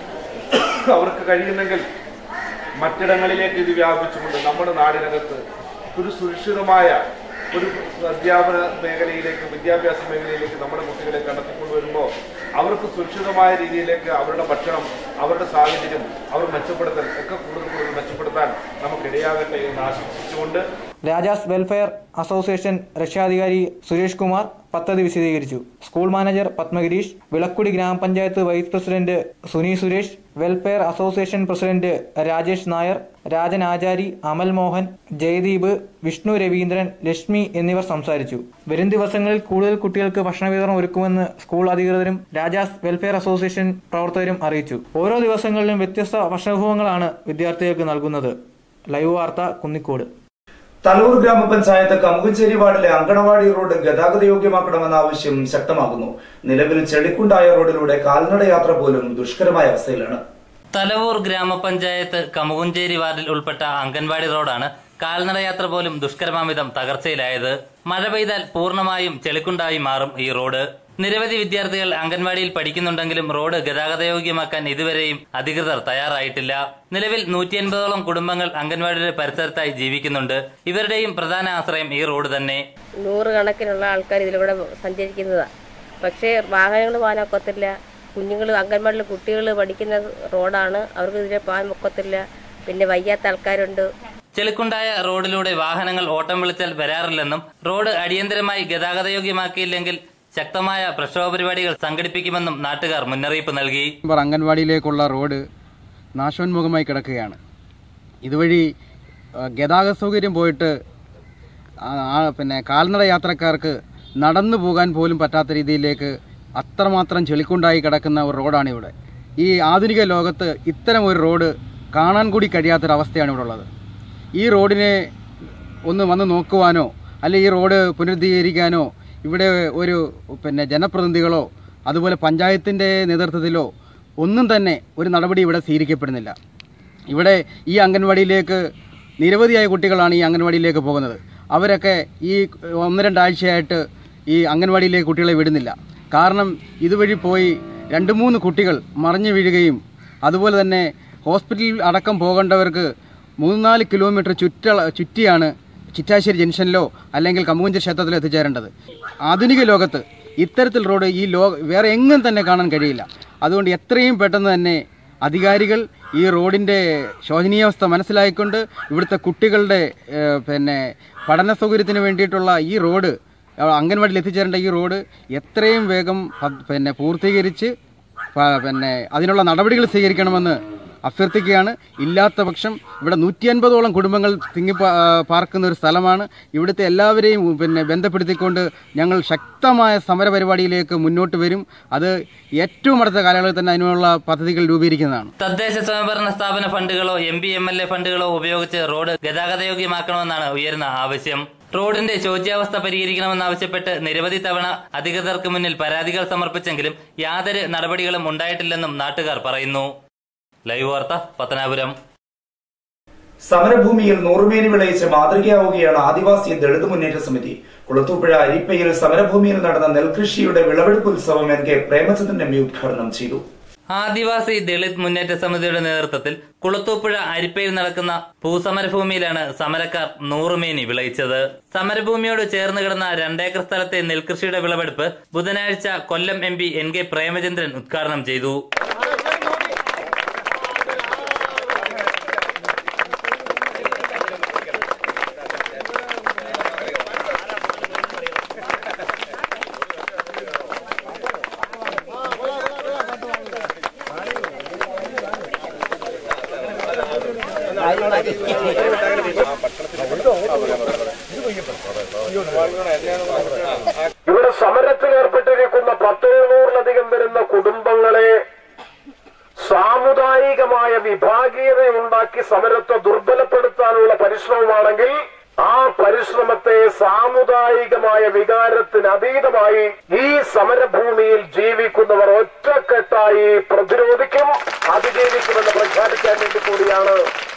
അവർക്ക് കഴിയുന്നെങ്കിൽ മറ്റിടങ്ങളിലേക്ക് ഇത് വ്യാപിച്ചുകൊണ്ട് നമ്മുടെ നാടിനകത്ത് ഒരു സുരക്ഷിതമായ ഒരു അധ്യാപന മേഖലയിലേക്ക് വിദ്യാഭ്യാസ മേഖലയിലേക്ക് നമ്മുടെ കുട്ടികളെ കണ്ടെത്തിക്കൊണ്ട് വരുമ്പോൾ അവർക്ക് സുരക്ഷിതമായ രീതിയിലേക്ക് അവരുടെ ഭക്ഷണം അവരുടെ സാഹചര്യം അവർ മെച്ചപ്പെടുത്തൽ ഒക്കെ കൂടുതൽ കൂടുതൽ മെച്ചപ്പെടുത്താൻ നമുക്കിടയാകട്ടെ എന്ന് ആശംസിച്ചുകൊണ്ട് രാജാസ് വെൽഫെയർ അസോസിയേഷൻ രക്ഷാധികാരി സുരേഷ് കുമാർ പദ്ധതി വിശദീകരിച്ചു സ്കൂൾ മാനേജർ പത്മഗിരീഷ് വിളക്കുടി ഗ്രാമപഞ്ചായത്ത് vice president Suni Suresh welfare association president Rajesh Nair Rajan Achari Amal Mohan Jayadeep Vishnu Raveendran Lakshmi എന്നിവർ സംസാരിച്ചു വരും ദിവസങ്ങളിൽ കൂടുതൽ കുട്ടികൾക്ക് ഭക്ഷണ വിതരണം ഒരുക്കുമെന്ന് സ്കൂൾ അധികൃതരും രാജാസ് വെൽഫെയർ അസോസിയേഷൻ പ്രവർത്തകരും അറിയിച്ചു ഓരോ ദിവസങ്ങളിലും വ്യത്യസ്ത ഭക്ഷണവിഭവങ്ങളാണ് വിദ്യാർത്ഥികൾക്ക് നൽകുന്നത് ലൈവ് വാർത്ത കുന്നിക്കോട് തലൂർ ഗ്രാമപഞ്ചായത്ത് കമുകഞ്ചേരി വാർഡിലെ അങ്കണവാടി റോഡ് ഗതാഗത യോഗ്യമാക്കണമെന്ന ആവശ്യം ശക്തമാകുന്നു നിലവിൽ ചെളിക്കുണ്ടായ റോഡിലൂടെ കാൽനട യാത്ര പോലും ദുഷ്കരമായ അവസ്ഥയിലാണ് തലവൂർ ഗ്രാമപഞ്ചായത്ത് കമുകുഞ്ചേരി വാർഡിൽ ഉൾപ്പെട്ട അംഗൻവാടി റോഡാണ് കാൽനടയാത്ര പോലും ദുഷ്കരമാംവിധം തകർച്ചയിലായത് മഴ പെയ്താൽ പൂർണ്ണമായും ചെളിക്കുണ്ടായി മാറും ഈ റോഡ് നിരവധി വിദ്യാർത്ഥികൾ അംഗൻവാടിയിൽ പഠിക്കുന്നുണ്ടെങ്കിലും റോഡ് ഗതാഗതയോഗ്യമാക്കാൻ ഇതുവരെയും അധികൃതർ തയ്യാറായിട്ടില്ല നിലവിൽ നൂറ്റി അൻപതോളം കുടുംബങ്ങൾ അംഗൻവാടിയുടെ പരിസരത്തായി ജീവിക്കുന്നുണ്ട് ഇവരുടെയും പ്രധാന ആശ്രയം ഈ റോഡ് തന്നെ നൂറുകണക്കിനുള്ള ആൾക്കാർ ഇതിലൂടെ സഞ്ചരിക്കുന്നതാണ് പക്ഷേ വാഹനങ്ങൾ പോകാൻ ഒക്കത്തില്ല കുഞ്ഞുങ്ങൾ അംഗൻവാടിയിൽ കുട്ടികൾ പഠിക്കുന്ന റോഡാണ് അവർക്ക് ഇതിലെ പോകാൻ ഒക്കത്തില്ല പിന്നെ വയ്യാത്ത ആൾക്കാരുണ്ട് ചെളിക്കുണ്ടായ റോഡിലൂടെ വാഹനങ്ങൾ ഓട്ടം വിളിച്ചാൽ വരാറില്ലെന്നും റോഡ് അടിയന്തരമായി ഗതാഗതയോഗ്യമാക്കിയില്ലെങ്കിൽ ശക്തമായ പ്രക്ഷോഭ പരിപാടികൾ സംഘടിപ്പിക്കുമെന്നും നാട്ടുകാർ മുന്നറിയിപ്പ് നൽകി നമ്പർ അംഗൻവാടിയിലേക്കുള്ള റോഡ് നാശോന്മുഖമായി കിടക്കുകയാണ് ഇതുവഴി ആ, ഗതാഗത സൗകര്യം പോയിട്ട് ആ, ആ, പിന്നെ കാൽനട യാത്രക്കാർക്ക് നടന്നു പോകാൻ പോലും പറ്റാത്ത രീതിയിലേക്ക് അത്രമാത്രം ചെളിക്കുണ്ടായി കിടക്കുന്ന ഒരു റോഡാണ് ഇവിടെ ഈ ആധുനിക ലോകത്ത് ഇത്തരം ഒരു റോഡ് കാണാൻ കൂടി കഴിയാത്തൊരവസ്ഥയാണ് ഇവിടെ ഉള്ളത് ഈ റോഡിനെ ഒന്ന് വന്ന് നോക്കുവാനോ അല്ലെ ഈ റോഡ് പുനരുദ്ധീകരിക്കാനോ ഇവിടെ ഒരു പിന്നെ ജനപ്രതിനിധികളോ അതുപോലെ പഞ്ചായത്തിൻ്റെ നേതൃത്വത്തിലോ ഒന്നും തന്നെ ഒരു നടപടി ഇവിടെ സ്വീകരിക്കപ്പെടുന്നില്ല ഇവിടെ ഈ അംഗൻവാടിയിലേക്ക് നിരവധിയായ കുട്ടികളാണ് ഈ അംഗൻവാടിയിലേക്ക് പോകുന്നത് അവരൊക്കെ ഈ ഒന്ന് രണ്ടാഴ്ചയായിട്ട് ഈ അംഗൻവാടിയിലേക്ക് കുട്ടികളെ വിടുന്നില്ല കാരണം ഇതുവഴി പോയി രണ്ട് മൂന്ന് കുട്ടികൾ മറിഞ്ഞു വീഴുകയും അതുപോലെ തന്നെ ഹോസ്പിറ്റലിൽ അടക്കം പോകേണ്ടവർക്ക് മൂന്ന് നാല് കിലോമീറ്റർ ചുറ്റ ചുറ്റിയാണ് ചിറ്റാശ്ശേരി ജംഗ്ഷനിലോ അല്ലെങ്കിൽ കമുകുഞ്ച ക്ഷേത്രത്തിലോ എത്തിച്ചേരേണ്ടത് ആധുനിക ലോകത്ത് ഇത്തരത്തിൽ റോഡ് ഈ ലോ വേറെ എങ്ങും തന്നെ കാണാൻ കഴിയില്ല അതുകൊണ്ട് എത്രയും പെട്ടെന്ന് തന്നെ അധികാരികൾ ഈ റോഡിൻ്റെ ശോചനീയാവസ്ഥ മനസ്സിലാക്കിക്കൊണ്ട് ഇവിടുത്തെ കുട്ടികളുടെ ഏഹ്, പിന്നെ പഠന സൗകര്യത്തിന് വേണ്ടിയിട്ടുള്ള ഈ റോഡ് അഹ് അംഗൻവാടിയിൽ എത്തിച്ചേരേണ്ട ഈ റോഡ് എത്രയും വേഗം പ- പിന്നെ പൂർത്തീകരിച്ച് പ- പിന്നെ അതിനുള്ള നടപടികൾ സ്വീകരിക്കണമെന്ന് അഭ്യർത്ഥിക്കുകയാണ് ഇല്ലാത്ത പക്ഷം ഇവിടെ നൂറ്റി അൻപതോളം കുടുംബങ്ങൾ തിങ്ങി പാ- ആ, പാർക്കുന്ന ഒരു സ്ഥലമാണ് ഇവിടുത്തെ എല്ലാവരെയും പിന്നെ ബന്ധപ്പെടുത്തിക്കൊണ്ട് ഞങ്ങൾ ശക്തമായ സമരപരിപാടിയിലേക്ക് മുന്നോട്ട് വരും അത് ഏറ്റവും അടുത്ത കാലയളവിൽ തന്നെ അതിനുള്ള പദ്ധതികൾ രൂപീകരിക്കുന്നതാണ് തദ്ദേശ സ്വയംഭരണ സ്ഥാപന ഫണ്ടുകളോ M P M L A ഫണ്ടുകളോ ഉപയോഗിച്ച് റോഡ് ഗതാഗതയോഗ്യമാക്കണമെന്നാണ് ഉയർന്ന ആവശ്യം റോഡിന്റെ ശോച്യാവസ്ഥ പരിഹരിക്കണമെന്നാവശ്യപ്പെട്ട് നിരവധി തവണ അധികൃതർക്ക് മുന്നിൽ പരാതികൾ സമർപ്പിച്ചെങ്കിലും യാതൊരു നടപടികളും ഉണ്ടായിട്ടില്ലെന്നും നാട്ടുകാർ പറയുന്നു ലൈവ് വാർത്ത പത്തനാപുരം സമരഭൂമിയിൽ നൂറുമേനി വിളയിച്ച് മാതൃകയാവുകയാണ് ആദിവാസി ദളിത് മുന്നേറ്റ സമിതി കുളത്തൂപ്പുഴ അരിപ്പയിൽ സമരഭൂമിയിൽ നടന്ന നെൽകൃഷിയുടെ വിളവെടുപ്പ് ഉത്സവം N K Premachandran M P ഉദ്ഘാടനം ചെയ്തു ആദിവാസി ദളിത് മുന്നേറ്റ സമിതിയുടെ നേതൃത്വത്തിൽ കുളത്തൂപ്പുഴ അരിപ്പയിൽ നടക്കുന്ന ഭൂസമരഭൂമിയിലാണ് സമരക്കാർ നൂറുമേനി വിളയിച്ചത് സമരഭൂമിയോട് ചേർന്ന് കിടന്ന രണ്ടേക്കർ സ്ഥലത്തെ നെൽകൃഷിയുടെ വിളവെടുപ്പ് ബുധനാഴ്ച Kollam M P N K Premachandran ഉദ്ഘാടനം ചെയ്തു ഇവിടെ സമരത്തിൽ ഏർപ്പെട്ടിരിക്കുന്ന പത്തെഴുന്നൂറിലധികം വരുന്ന കുടുംബങ്ങളെ സാമുദായികമായ വിഭാഗീയത ഉണ്ടാക്കി സമരത്തെ ദുർബലപ്പെടുത്താനുള്ള പരിശ്രമമാണെങ്കിൽ ആ പരിശ്രമത്തെ സാമുദായികമായ വികാരത്തിന് അതീതമായി ഈ സമരഭൂമിയിൽ ജീവിക്കുന്നവർ ഒറ്റക്കെട്ടായി പ്രതിരോധിക്കും അതിജീവിക്കുമെന്ന് പ്രഖ്യാപിക്കാൻ വേണ്ടി കൂടിയാണ്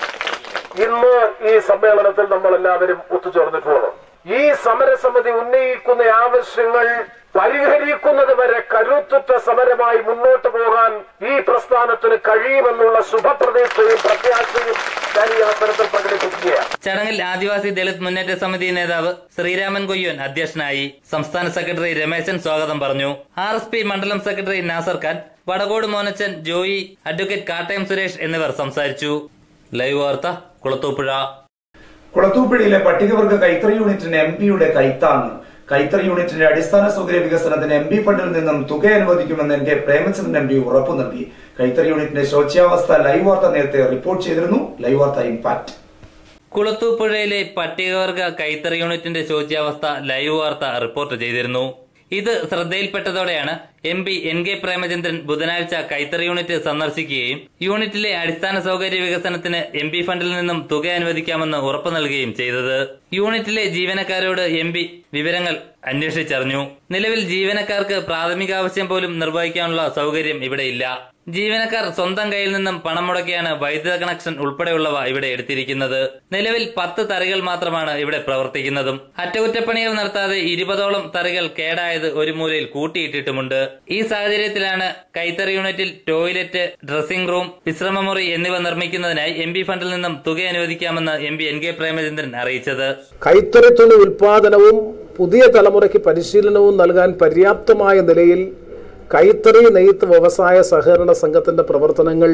ഇന്ന് ഈ സമ്മേളനത്തിൽ നമ്മൾ എല്ലാവരും ഒത്തുചേർന്നിട്ടുള്ളത് ഈ സമരസമിതി ഉന്നയിക്കുന്ന ആവശ്യങ്ങൾ പരിഹരിക്കുന്നത് വരെ കരുത്തുറ്റ സമരമായി മുന്നോട്ട് പോകാൻ ഈ പ്രസ്ഥാനത്തിന് കഴിയുമെന്നുള്ള ശുഭപ്രതീക്ഷയും പ്രത്യാശയും ഞാൻ ഈ അവസരത്തിൽ പ്രകടിപ്പിക്കുകയാണ് ചടങ്ങിൽ ആദിവാസി ദളിത് മുന്നേറ്റ സമിതി നേതാവ് ശ്രീരാമൻ കൊയ്യോൻ അധ്യക്ഷനായി സംസ്ഥാന സെക്രട്ടറി രമേശൻ സ്വാഗതം പറഞ്ഞു ആർ എസ് പി മണ്ഡലം സെക്രട്ടറി നാസർ ഖാൻ വടകോട് മോനച്ചൻ ജോയി അഡ്വക്കേറ്റ് കാട്ടയം സുരേഷ് എന്നിവർ സംസാരിച്ചു ലൈവ് വാർത്ത കുളത്തൂപ്പുഴ കുളത്തൂപ്പുഴയിലെ പട്ടികവർഗ കൈത്തറി യൂണിറ്റിന് എം പിയുടെ കൈത്താങ് കൈത്തറി യൂണിറ്റിന്റെ അടിസ്ഥാന സൗകര്യ വികസനത്തിന് എം പി ഫണ്ടിൽ നിന്നും തുക അനുവദിക്കുമെന്ന് N K Premachandran M P ഉറപ്പു നൽകി കൈത്തറി യൂണിറ്റിന്റെ ശോച്യാവസ്ഥ ലൈവ് വാർത്ത നേരത്തെ റിപ്പോർട്ട് ചെയ്തിരുന്നു ലൈവ് വാർത്ത ഇമ്പാക്ട് കുളത്തൂപ്പുഴയിലെ പട്ടികവർഗ കൈത്തറി യൂണിറ്റിന്റെ ശോച്യാവസ്ഥ ലൈവ് വാർത്ത റിപ്പോർട്ട് ചെയ്തിരുന്നു ഇത് ശ്രദ്ധയിൽപ്പെട്ടതോടെയാണ് M P N K Premachandran ബുധനാഴ്ച കൈത്തറി യൂണിറ്റ് സന്ദർശിക്കുകയും യൂണിറ്റിലെ അടിസ്ഥാന സൗകര്യ വികസനത്തിന് എം പി ഫണ്ടിൽ നിന്നും തുക അനുവദിക്കാമെന്ന് ഉറപ്പു നൽകുകയും ചെയ്തത് യൂണിറ്റിലെ ജീവനക്കാരോട് എം പി വിവരങ്ങൾ അന്വേഷിച്ചറിഞ്ഞു നിലവിൽ ജീവനക്കാർക്ക് പ്രാഥമികാവശ്യം പോലും നിർവഹിക്കാനുള്ള സൗകര്യം ഇവിടെയില്ല ജീവനക്കാർ സ്വന്തം കയ്യിൽ നിന്നും പണം മുടക്കിയാണ് വൈദ്യുത കണക്ഷൻ ഉൾപ്പെടെയുള്ളവ ഇവിടെ എടുത്തിരിക്കുന്നത് നിലവിൽ പത്ത് തറികൾ മാത്രമാണ് ഇവിടെ പ്രവർത്തിക്കുന്നതും അറ്റകുറ്റപ്പണികൾ നടത്താതെ ഇരുപതോളം തറികൾ കേടായത് ഒരു മൂലയിൽ കൂട്ടിയിട്ടിട്ടുമുണ്ട് ഈ സാഹചര്യത്തിലാണ് കൈത്തറി യൂണിറ്റിൽ ടോയ്ലറ്റ് ഡ്രസ്സിംഗ് റൂം വിശ്രമമുറി എന്നിവ നിർമ്മിക്കുന്നതിനായി എം ഫണ്ടിൽ നിന്നും തുക അനുവദിക്കാമെന്ന് M P N K Premachandran അറിയിച്ചത് കൈത്തറി തുണി ഉൽപാദനവും പുതിയ തലമുറയ്ക്ക് പരിശീലനവും നൽകാൻ പര്യാപ്തമായ നിലയിൽ കൈത്തറി നെയ്ത്ത് വ്യവസായ സഹകരണ സംഘത്തിന്റെ പ്രവർത്തനങ്ങൾ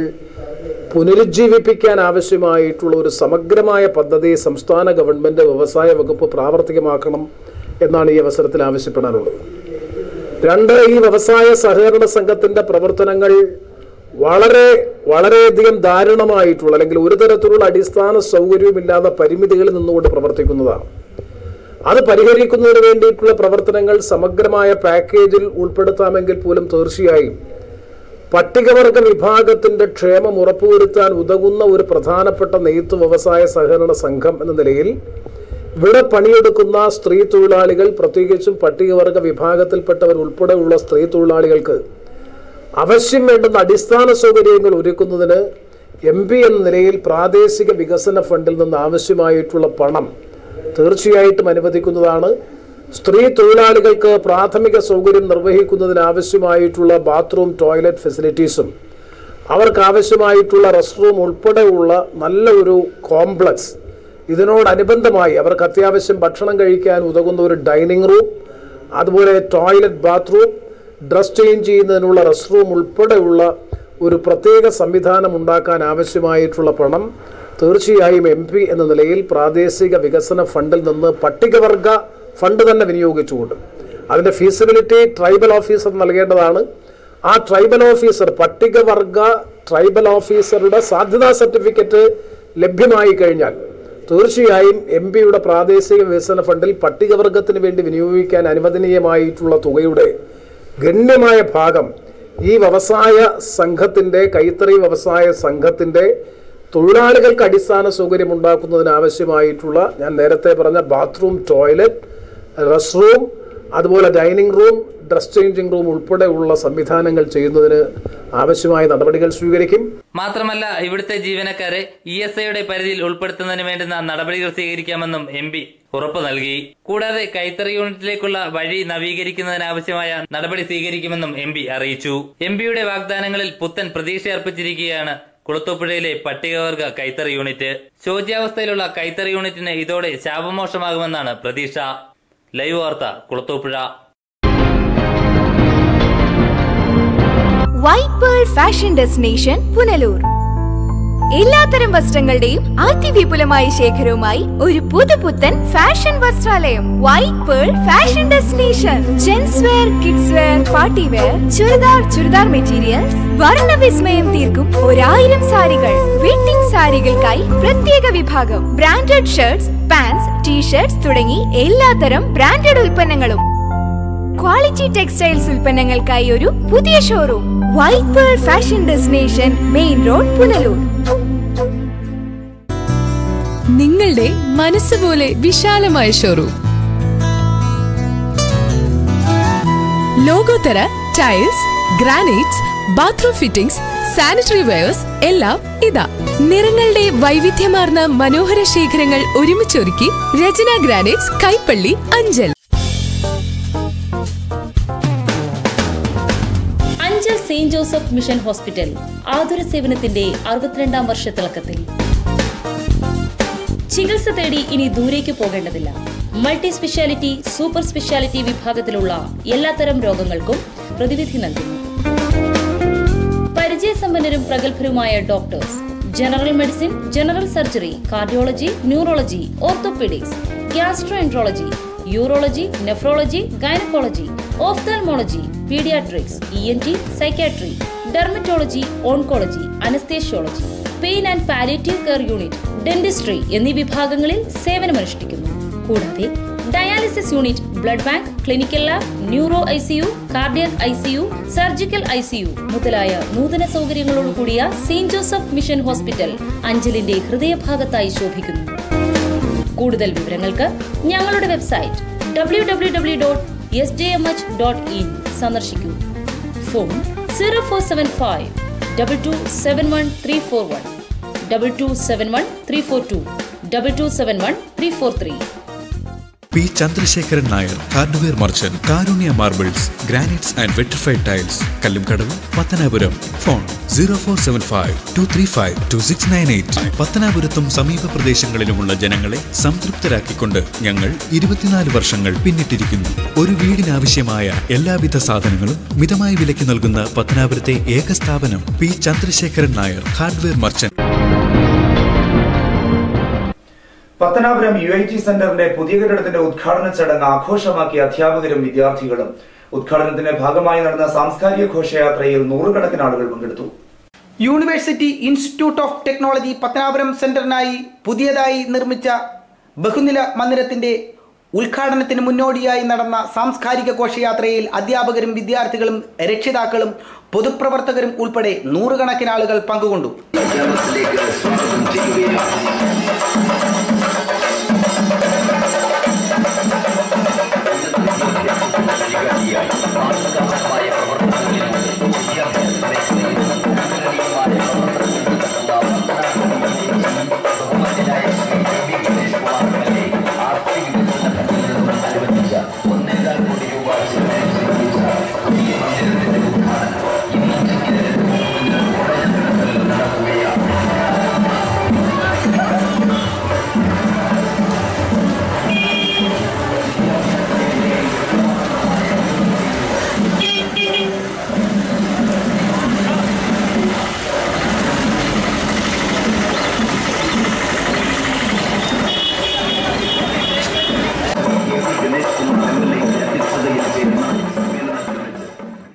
പുനരുജ്ജീവിപ്പിക്കാൻ ആവശ്യമായിട്ടുള്ള ഒരു സമഗ്രമായ പദ്ധതി സംസ്ഥാന ഗവൺമെന്റ് വ്യവസായ വകുപ്പ് പ്രാവർത്തികമാക്കണം എന്നാണ് ഈ അവസരത്തിൽ ആവശ്യപ്പെടാനുള്ളത് രണ്ട് ഈ വ്യവസായ സഹകരണ സംഘത്തിന്റെ പ്രവർത്തനങ്ങൾ വളരെ വളരെയധികം ദാരുണമായിട്ടുള്ള അല്ലെങ്കിൽ ഒരു തരത്തിലുള്ള അടിസ്ഥാന സൗകര്യവുമില്ലാത്ത പരിമിതികളിൽ നിന്നുകൊണ്ട് പ്രവർത്തിക്കുന്നതാണ് അത് പരിഹരിക്കുന്നതിന് വേണ്ടിയിട്ടുള്ള പ്രവർത്തനങ്ങൾ സമഗ്രമായ പാക്കേജിൽ ഉൾപ്പെടുത്താമെങ്കിൽ പോലും തീർച്ചയായും പട്ടികവർഗ വിഭാഗത്തിന്റെ ക്ഷേമം ഉറപ്പുവരുത്താൻ ഉതകുന്ന ഒരു പ്രധാനപ്പെട്ട നെയ്ത്ത് വ്യവസായ സഹകരണ സംഘം എന്ന നിലയിൽ ഇവിടെ പണിയെടുക്കുന്ന സ്ത്രീ തൊഴിലാളികൾ പ്രത്യേകിച്ചും പട്ടികവർഗ വിഭാഗത്തിൽപ്പെട്ടവർ ഉൾപ്പെടെയുള്ള സ്ത്രീ തൊഴിലാളികൾക്ക് ആവശ്യം വേണ്ടുന്ന അടിസ്ഥാന സൗകര്യങ്ങൾ ഒരുക്കുന്നതിന് എം പി എന്ന നിലയിൽ പ്രാദേശിക വികസന ഫണ്ടിൽ നിന്ന് ആവശ്യമായിട്ടുള്ള പണം തീർച്ചയായിട്ടും അനുവദിക്കുന്നതാണ് സ്ത്രീ തൊഴിലാളികൾക്ക് പ്രാഥമിക സൗകര്യം നിർവഹിക്കുന്നതിന് ആവശ്യമായിട്ടുള്ള ബാത്റൂം ടോയ്ലറ്റ് ഫെസിലിറ്റീസും അവർക്ക് ആവശ്യമായിട്ടുള്ള റെസ്റ്റ് റൂം ഉൾപ്പെടെയുള്ള നല്ല ഒരു കോംപ്ലക്സ് ഇതിനോടനുബന്ധമായി അവർക്ക് അത്യാവശ്യം ഭക്ഷണം കഴിക്കാൻ ഉതകുന്ന ഒരു ഡൈനിങ് റൂം അതുപോലെ ടോയ്ലറ്റ് ബാത്റൂം ഡ്രസ് ചേഞ്ച് ചെയ്യുന്നതിനുള്ള റെസ്റ്റ് റൂം ഉൾപ്പെടെയുള്ള ഒരു പ്രത്യേക സംവിധാനം ഉണ്ടാക്കാൻ ആവശ്യമായിട്ടുള്ള പണം തീർച്ചയായും എം പി എന്ന നിലയിൽ പ്രാദേശിക വികസന ഫണ്ടിൽ നിന്ന് പട്ടികവർഗ ഫണ്ട് തന്നെ വിനിയോഗിച്ചുകൊണ്ട് അതിൻ്റെ ഫീസിബിലിറ്റി ട്രൈബൽ ഓഫീസർ നൽകേണ്ടതാണ് ആ ട്രൈബൽ ഓഫീസർ പട്ടികവർഗ ട്രൈബൽ ഓഫീസറുടെ സാധ്യതാ സർട്ടിഫിക്കറ്റ് ലഭ്യമായി കഴിഞ്ഞാൽ തീർച്ചയായും എം പിയുടെ പ്രാദേശിക വികസന ഫണ്ടിൽ പട്ടികവർഗത്തിന് വേണ്ടി വിനിയോഗിക്കാൻ അനുവദനീയമായിട്ടുള്ള തുകയുടെ ഗണ്യമായ ഭാഗം ഈ വ്യവസായ സംഘത്തിൻ്റെ കൈത്തറി വ്യവസായ സംഘത്തിൻ്റെ തൊഴിലാളികൾക്ക് അടിസ്ഥാന സൗകര്യം ഉണ്ടാക്കുന്നതിന് ആവശ്യമായിട്ടുള്ള ഞാൻ നേരത്തെ പറഞ്ഞ ബാത്റൂം ടോയ്ലറ്റ് റെസ്റ്റ് റൂം അതുപോലെ dining room dress changing room ഉൾപ്പെടെയുള്ള സംവിധാനങ്ങൾ ചെയ്യുന്നതിന് ആവശ്യമായ നടപടികൾ സ്വീകരിക്കും മാത്രമല്ല ഇവിടുത്തെ ജീവനക്കാരെ ഇ എസ് ഐയുടെ പരിധിയിൽ ഉൾപ്പെടുത്തുന്നതിന് വേണ്ടുന്ന നടപടികൾ സ്വീകരിക്കാമെന്നും എം പി ഉറപ്പു നൽകി കൂടാതെ കൈത്തറി യൂണിറ്റിലേക്കുള്ള വഴി നവീകരിക്കുന്നതിനാവശ്യമായ നടപടി സ്വീകരിക്കുമെന്നും എം പി അറിയിച്ചു എം പിയുടെ വാഗ്ദാനങ്ങളിൽ പുത്തൻ പ്രതീക്ഷ അർപ്പിച്ചിരിക്കുകയാണ് കുളത്തൂപ്പുഴയിലെ പട്ടികവർഗ കൈത്തറി യൂണിറ്റ് ശോച്യാവസ്ഥയിലുള്ള കൈത്തറി യൂണിറ്റിന് ഇതോടെ ശാപമോക്ഷമാകുമെന്നാണ് പ്രതീക്ഷ ലൈവ് വാർത്ത Kulathupuzha white pearl fashion destination Punalur എല്ലാത്തരം വസ്ത്രങ്ങളുടെയും അതിവിപുലമായ ശേഖരവുമായി ഒരു പുതുപുത്തൻ ഫാഷൻ വസ്ത്രാലയം white pearl fashion destination gents wear kids wear party wear churidar churidar materials വർണ്ണ വിസ്മയം തീർക്കും ഒരായിരം സാരികൾ വെഡിംഗ് സാരികൾക്കായി പ്രത്യേക വിഭാഗം ബ്രാൻഡഡ് ഷർട്ട്സ് പാൻസ് ടീഷർട്ട്സ് തുടങ്ങി എല്ലാത്തരം ബ്രാൻഡഡ് ഉൽപ്പന്നങ്ങളും ക്വാളിറ്റി ടെക്സ്റ്റൈൽസ് ഉൽപ്പന്നങ്ങൾക്കായി ഒരു പുതിയ showroom white pearl fashion destination main road Punalur നിങ്ങളുടെ മനസ്സ് പോലെ വിശാലമായ ഷോറൂം ലോകോത്തര tiles granites bathroom fittings sanitary wares എല്ലാം ഇതാ നിറങ്ങളുടെ വൈവിധ്യമാർന്ന മനോഹര ശേഖരങ്ങൾ ഒരുമിച്ചൊരുക്കി Rachana granites Kaipally Anchal Anchal saint Joseph mission hospital ആതുര സേവനത്തിന്റെ അറുപത്തിരണ്ടാം വർഷ തിളക്കത്തിൽ ചികിത്സ തേടി ഇനി ദൂരേക്ക് പോകേണ്ടതില്ല മൾട്ടി സ്പെഷ്യാലിറ്റി സൂപ്പർ സ്പെഷ്യാലിറ്റി വിഭാഗത്തിലുള്ള എല്ലാത്തരം രോഗങ്ങൾക്കും പ്രതിവിധി നൽകുന്നു പരിചയസമ്പന്നരും പ്രഗത്ഭരുമായ doctors general medicine general surgery cardiology neurology orthopaedics gastroenterology urology nephrology gynaecology ophthalmology paediatrics E N T psychiatry dermatology oncology anaesthesiology pain and palliative care unit dentistry എന്നീ വിഭാഗങ്ങളിൽ സേവനമനുഷ്ഠിക്കുന്നു കൂടാതെ dialysis unit blood bank clinical lab neuro I C U cardiac I C U surgical I C U മുതലായ നൂതന സൗകര്യങ്ങളോട് കൂടിയ saint Joseph mission hospital അഞ്ചലിന്റെ ഹൃദയഭാഗത്തായി ശോഭിക്കുന്നു കൂടുതൽ വിവരങ്ങൾക്ക് ഞങ്ങളുടെ website W W W dot S D M H dot in സന്ദർശിക്കൂ phone zero four seven five double two seven one three four one double two seven one three four two double two seven one three four three P Chandrasekharan Nair hardware merchant Karunya marbles granites and vitrified tiles Kallumkadavu Pathanapuram phone zero four seven five two three five two six nine eight പത്തനാപുരത്തും സമീപ പ്രദേശങ്ങളിലുമുള്ള ജനങ്ങളെ സംതൃപ്തരാക്കിക്കൊണ്ട് ഞങ്ങൾ ഇരുപത്തിനാല് വർഷങ്ങൾ പിന്നിട്ടിരിക്കുന്നു ഒരു വീടിനാവശ്യമായ എല്ലാവിധ സാധനങ്ങളും മിതമായ വിലയ്ക്ക് നൽകുന്ന പത്തനാപുരത്തെ ഏക സ്ഥാപനം P Chandrasekharan Nair hardware merchant Pathanapuram U I T സെന്ററിന്റെ പുതിയ കെട്ടിടത്തിന്റെ ഉദ്ഘാടന ചടങ്ങ് ആഘോഷമാക്കി അധ്യാപകരും വിദ്യാർത്ഥികളും ഉദ്ഘാടനത്തിന്റെ ഭാഗമായി നടന്ന സാംസ്കാരിക ഘോഷയാത്രയിൽ നൂറുകണക്കിന് ആളുകൾ പങ്കെടുത്തു university institute of technology Pathanapuram സെന്ററിനായി പുതിയതായി നിർമ്മിച്ച ബഹുനില മന്ദിരത്തിന്റെ ഉദ്ഘാടനത്തിന് മുന്നോടിയായി നടന്ന സാംസ്കാരിക ഘോഷയാത്രയിൽ അധ്യാപകരും വിദ്യാർത്ഥികളും രക്ഷിതാക്കളും പൊതുപ്രവർത്തകരും ഉൾപ്പെടെ നൂറുകണക്കിന് ആളുകൾ പങ്കുകൊണ്ടു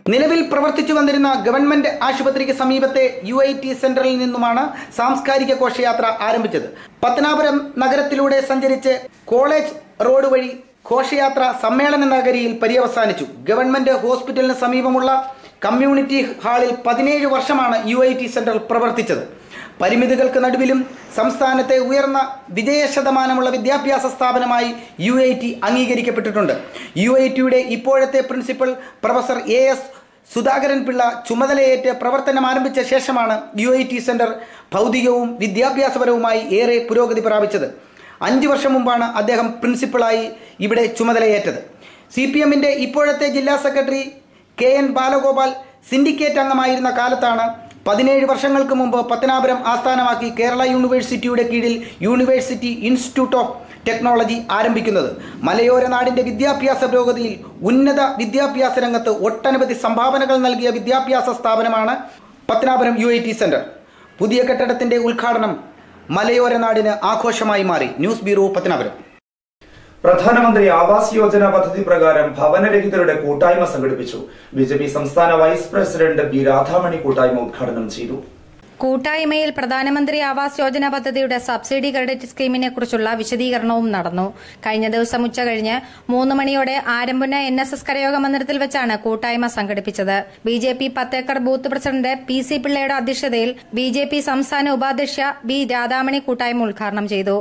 നിലവിൽ പ്രവർത്തിച്ചു വന്നിരുന്ന ഗവൺമെന്റ് ആശുപത്രിക്ക് സമീപത്തെ യു ഐ ടി സെന്ററിൽ നിന്നുമാണ് സാംസ്കാരിക ഘോഷയാത്ര ആരംഭിച്ചത് പത്തനാപുരം നഗരത്തിലൂടെ സഞ്ചരിച്ച് കോളേജ് റോഡ് വഴി ഘോഷയാത്ര സമ്മേളന നഗരിയിൽ പര്യവസാനിച്ചു ഗവൺമെന്റ് ഹോസ്പിറ്റലിന് സമീപമുള്ള കമ്മ്യൂണിറ്റി ഹാളിൽ പതിനേഴ് വർഷമാണ് യു ഐ ടി സെന്റർ പ്രവർത്തിച്ചത് പരിമിതികൾക്ക് നടുവിലും സംസ്ഥാനത്തെ ഉയർന്ന വിജയ ശതമാനമുള്ള വിദ്യാഭ്യാസ സ്ഥാപനമായി യു ഐ ടി അംഗീകരിക്കപ്പെട്ടിട്ടുണ്ട് യു ഐ ടിയുടെ ഇപ്പോഴത്തെ principal professor A S Sudhakaran Pillai ചുമതലയേറ്റ് പ്രവർത്തനം ആരംഭിച്ച ശേഷമാണ് യു ഐ ടി സെന്റർ ഭൗതികവും വിദ്യാഭ്യാസപരവുമായി ഏറെ പുരോഗതി പ്രാപിച്ചത് അഞ്ച് വർഷം മുമ്പാണ് അദ്ദേഹം പ്രിൻസിപ്പളായി ഇവിടെ ചുമതലയേറ്റത് സി പി എമ്മിൻ്റെ ഇപ്പോഴത്തെ ജില്ലാ secretary K N Balagopal syndicate അംഗമായിരുന്ന കാലത്താണ് പതിനേഴ് വർഷങ്ങൾക്ക് മുമ്പ് പത്തനാപുരം ആസ്ഥാനമാക്കി കേരള യൂണിവേഴ്സിറ്റിയുടെ കീഴിൽ യൂണിവേഴ്സിറ്റി ഇൻസ്റ്റിറ്റ്യൂട്ട് ഓഫ് ടെക്നോളജി ആരംഭിക്കുന്നത് മലയോര നാടിന്റെ വിദ്യാഭ്യാസ പുരോഗതിയിൽ ഉന്നത വിദ്യാഭ്യാസ രംഗത്ത് ഒട്ടനവധി സംഭാവനകൾ നൽകിയ വിദ്യാഭ്യാസ സ്ഥാപനമാണ് Pathanapuram U I T centre പുതിയ കെട്ടിടത്തിന്റെ ഉദ്ഘാടനം മലയോര നാടിന് ആഘോഷമായി മാറി ന്യൂസ് ബ്യൂറോ പത്തനാപുരം പ്രധാനമന്ത്രി ആവാസ് യോജന പദ്ധതി പ്രകാരം ഭവനരഹിതരുടെ കൂട്ടായ്മ സംഘടിപ്പിച്ചു ബി ജെ പി സംസ്ഥാന വൈസ് പ്രസിഡന്റ് ബി രാധാമണി കൂട്ടായ്മ ഉദ്ഘാടനം ചെയ്തു കൂട്ടായ്മയിൽ പ്രധാനമന്ത്രി ആവാസ് യോജന പദ്ധതിയുടെ സബ്സിഡി ക്രെഡിറ്റ് സ്കീമിനെ കുറിച്ചുള്ള വിശദീകരണവും നടന്നു കഴിഞ്ഞ ദിവസം ഉച്ചകഴിഞ്ഞ് മൂന്ന് മണിയോടെ ആരംഭുന എൻ എസ് എസ് കരയോഗ മന്ദിരത്തിൽ വെച്ചാണ് കൂട്ടായ്മ സംഘടിപ്പിച്ചത് B J P Pathekkar booth president P C പിള്ളയുടെ അധ്യക്ഷതയിൽ ബി ജെ പി സംസ്ഥാന ഉപാധ്യക്ഷ ബി രാധാമണി കൂട്ടായ്മ ഉദ്ഘാടനം ചെയ്തു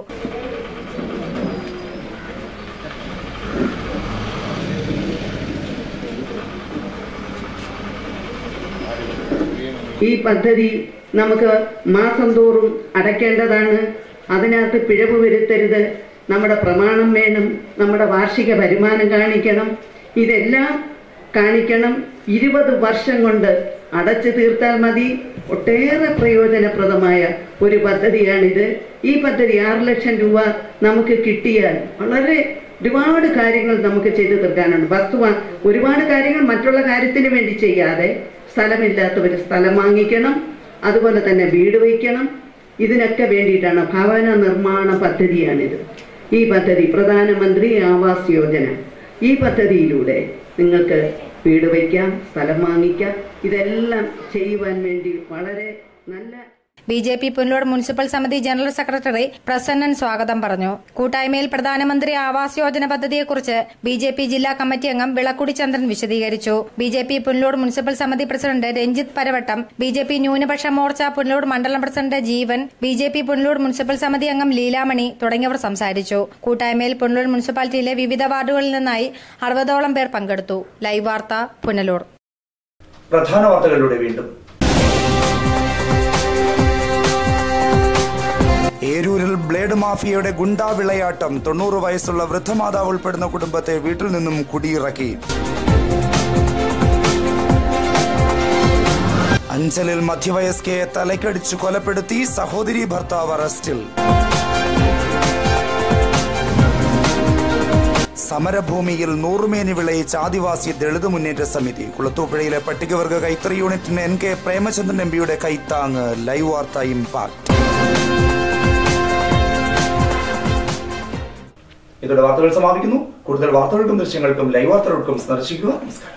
ഈ പദ്ധതി നമുക്ക് മാസം തോറും അടയ്ക്കേണ്ടതാണ് അതിനകത്ത് പിഴവ് വരുത്തരുത് നമ്മുടെ പ്രമാണം വേണം നമ്മുടെ വാർഷിക വരുമാനം കാണിക്കണം ഇതെല്ലാം കാണിക്കണം ഇരുപത് വർഷം കൊണ്ട് അടച്ചു തീർത്താൽ മതി ഒട്ടേറെ പ്രയോജനപ്രദമായ ഒരു പദ്ധതിയാണിത് ഈ പദ്ധതി ആറ് ലക്ഷം രൂപ നമുക്ക് കിട്ടിയാൽ വളരെ ഒരുപാട് കാര്യങ്ങൾ നമുക്ക് ചെയ്തു തീർക്കാനുണ്ട് വസ്തു വാ- ഒരുപാട് കാര്യങ്ങൾ മറ്റുള്ള കാര്യത്തിന് വേണ്ടി ചെയ്യാതെ സ്ഥലമില്ലാത്തവർ സ്ഥലം വാങ്ങിക്കണം അതുപോലെ തന്നെ വീട് വയ്ക്കണം ഇതിനൊക്കെ വേണ്ടിയിട്ടാണ് ഭവന നിർമ്മാണ പദ്ധതിയാണിത് ഈ പദ്ധതി പ്രധാനമന്ത്രി ആവാസ് യോജന ഈ പദ്ധതിയിലൂടെ നിങ്ങൾക്ക് വീട് വയ്ക്കാം സ്ഥലം വാങ്ങിക്കാം ഇതെല്ലാം ചെയ്യുവാൻ വേണ്ടി വളരെ നല്ല B J P Punalur municipal സമിതി ജനറൽ സെക്രട്ടറി പ്രസന്നൻ സ്വാഗതം പറഞ്ഞു കൂട്ടായ്മയിൽ പ്രധാനമന്ത്രി ആവാസ് യോജന പദ്ധതിയെക്കുറിച്ച് ബി ജെ പി ജില്ലാ കമ്മിറ്റി അംഗം വിളക്കുടി ചന്ദ്രൻ വിശദീകരിച്ചു B J P Punalur municipal സമിതി president Ranjith Paravattam B J P ന്യൂനപക്ഷ മോർച്ച പുനലൂർ മണ്ഡലം president Jeevan B J P Punalur municipal സമിതി അംഗം ലീലാമണി തുടങ്ങിയവർ സംസാരിച്ചു കൂട്ടായ്മയിൽ പുനലൂർ മുനിസിപ്പാലിറ്റിയിലെ വിവിധ വാർഡുകളിൽ നിന്നായി അറുപതോളം പേർ പങ്കെടുത്തു ലൈവ് വാർത്ത പുനലൂർ പ്രധാന വാർത്തകളിലൂടെ വീണ്ടും ഏരൂരിൽ ബ്ലേഡ് മാഫിയയുടെ ഗുണ്ടാ വിളയാട്ടം തൊണ്ണൂറ് വയസ്സുള്ള വൃദ്ധമാതാവ് ഉൾപ്പെടുന്ന കുടുംബത്തെ വീട്ടിൽ നിന്നും കുടിയിറക്കി അഞ്ചലിൽ മധ്യവയസ്കയെ തലക്കടിച്ചു കൊലപ്പെടുത്തി സഹോദരി ഭർത്താവ് അറസ്റ്റിൽ സമരഭൂമിയിൽ നൂറുമേനി വിളയിച്ച ആദിവാസി ദളിത് മുന്നേറ്റ സമിതി കുളത്തൂപ്പുഴയിലെ പട്ടികവർഗ കൈത്തറി യൂണിറ്റിന് എൻ കെ പ്രേമചന്ദ്രൻ എം പിയുടെ കൈത്താങ് ലൈവ് വാർത്ത ഇമ്പാക്ട് ഇതോടെ വാർത്തകൾ സമാപിക്കുന്നു കൂടുതൽ വാർത്തകൾക്കും ദൃശ്യങ്ങൾക്കും ലൈവ് വാർത്തകൾക്കും സന്ദർശിക്കുക നമസ്കാരം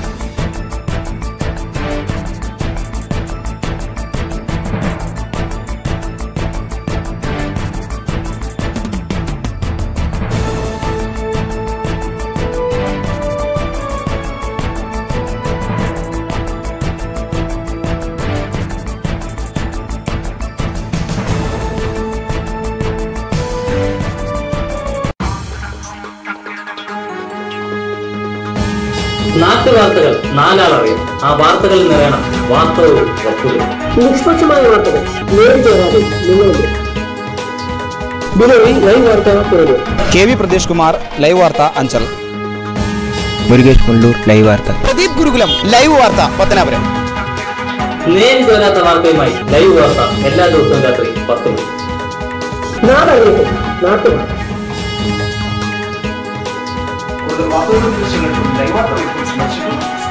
നാട്ടുവാർത്തകൾ നാലാളറിയും ആ വാർത്തകളിൽ നിറയണം വാർത്തകളും വസ്തുതയും നിഷ്പക്ഷമായ വാർത്തകൾ നേരിട്ടേറാതെ നിങ്ങളുടെ ബിനോയ് ലൈവ് വാർത്ത പുറകെ K V Pradesh Kumar live വാർത്ത അഞ്ചൽ മുരുകേഷ് പുള്ളൂർ ലൈവ് വാർത്ത പ്രദീപ് ഗുരുകുലം ലൈവ് വാർത്ത പത്തനാപുരം നേരിട്ട് വരാത്ത വാർത്തയുമായി ലൈവ് വാർത്ത എല്ലാ ദിവസവും രാത്രി പത്ത് മണി നാടറിയട്ടെ നാട്ടുവാർത്ത കൂടുതൽ വാർത്തകൾക്കും ദൃശ്യങ്ങൾക്കും ലൈവ് വാർത്തകൾക്കും സന്ദർശിക്കുക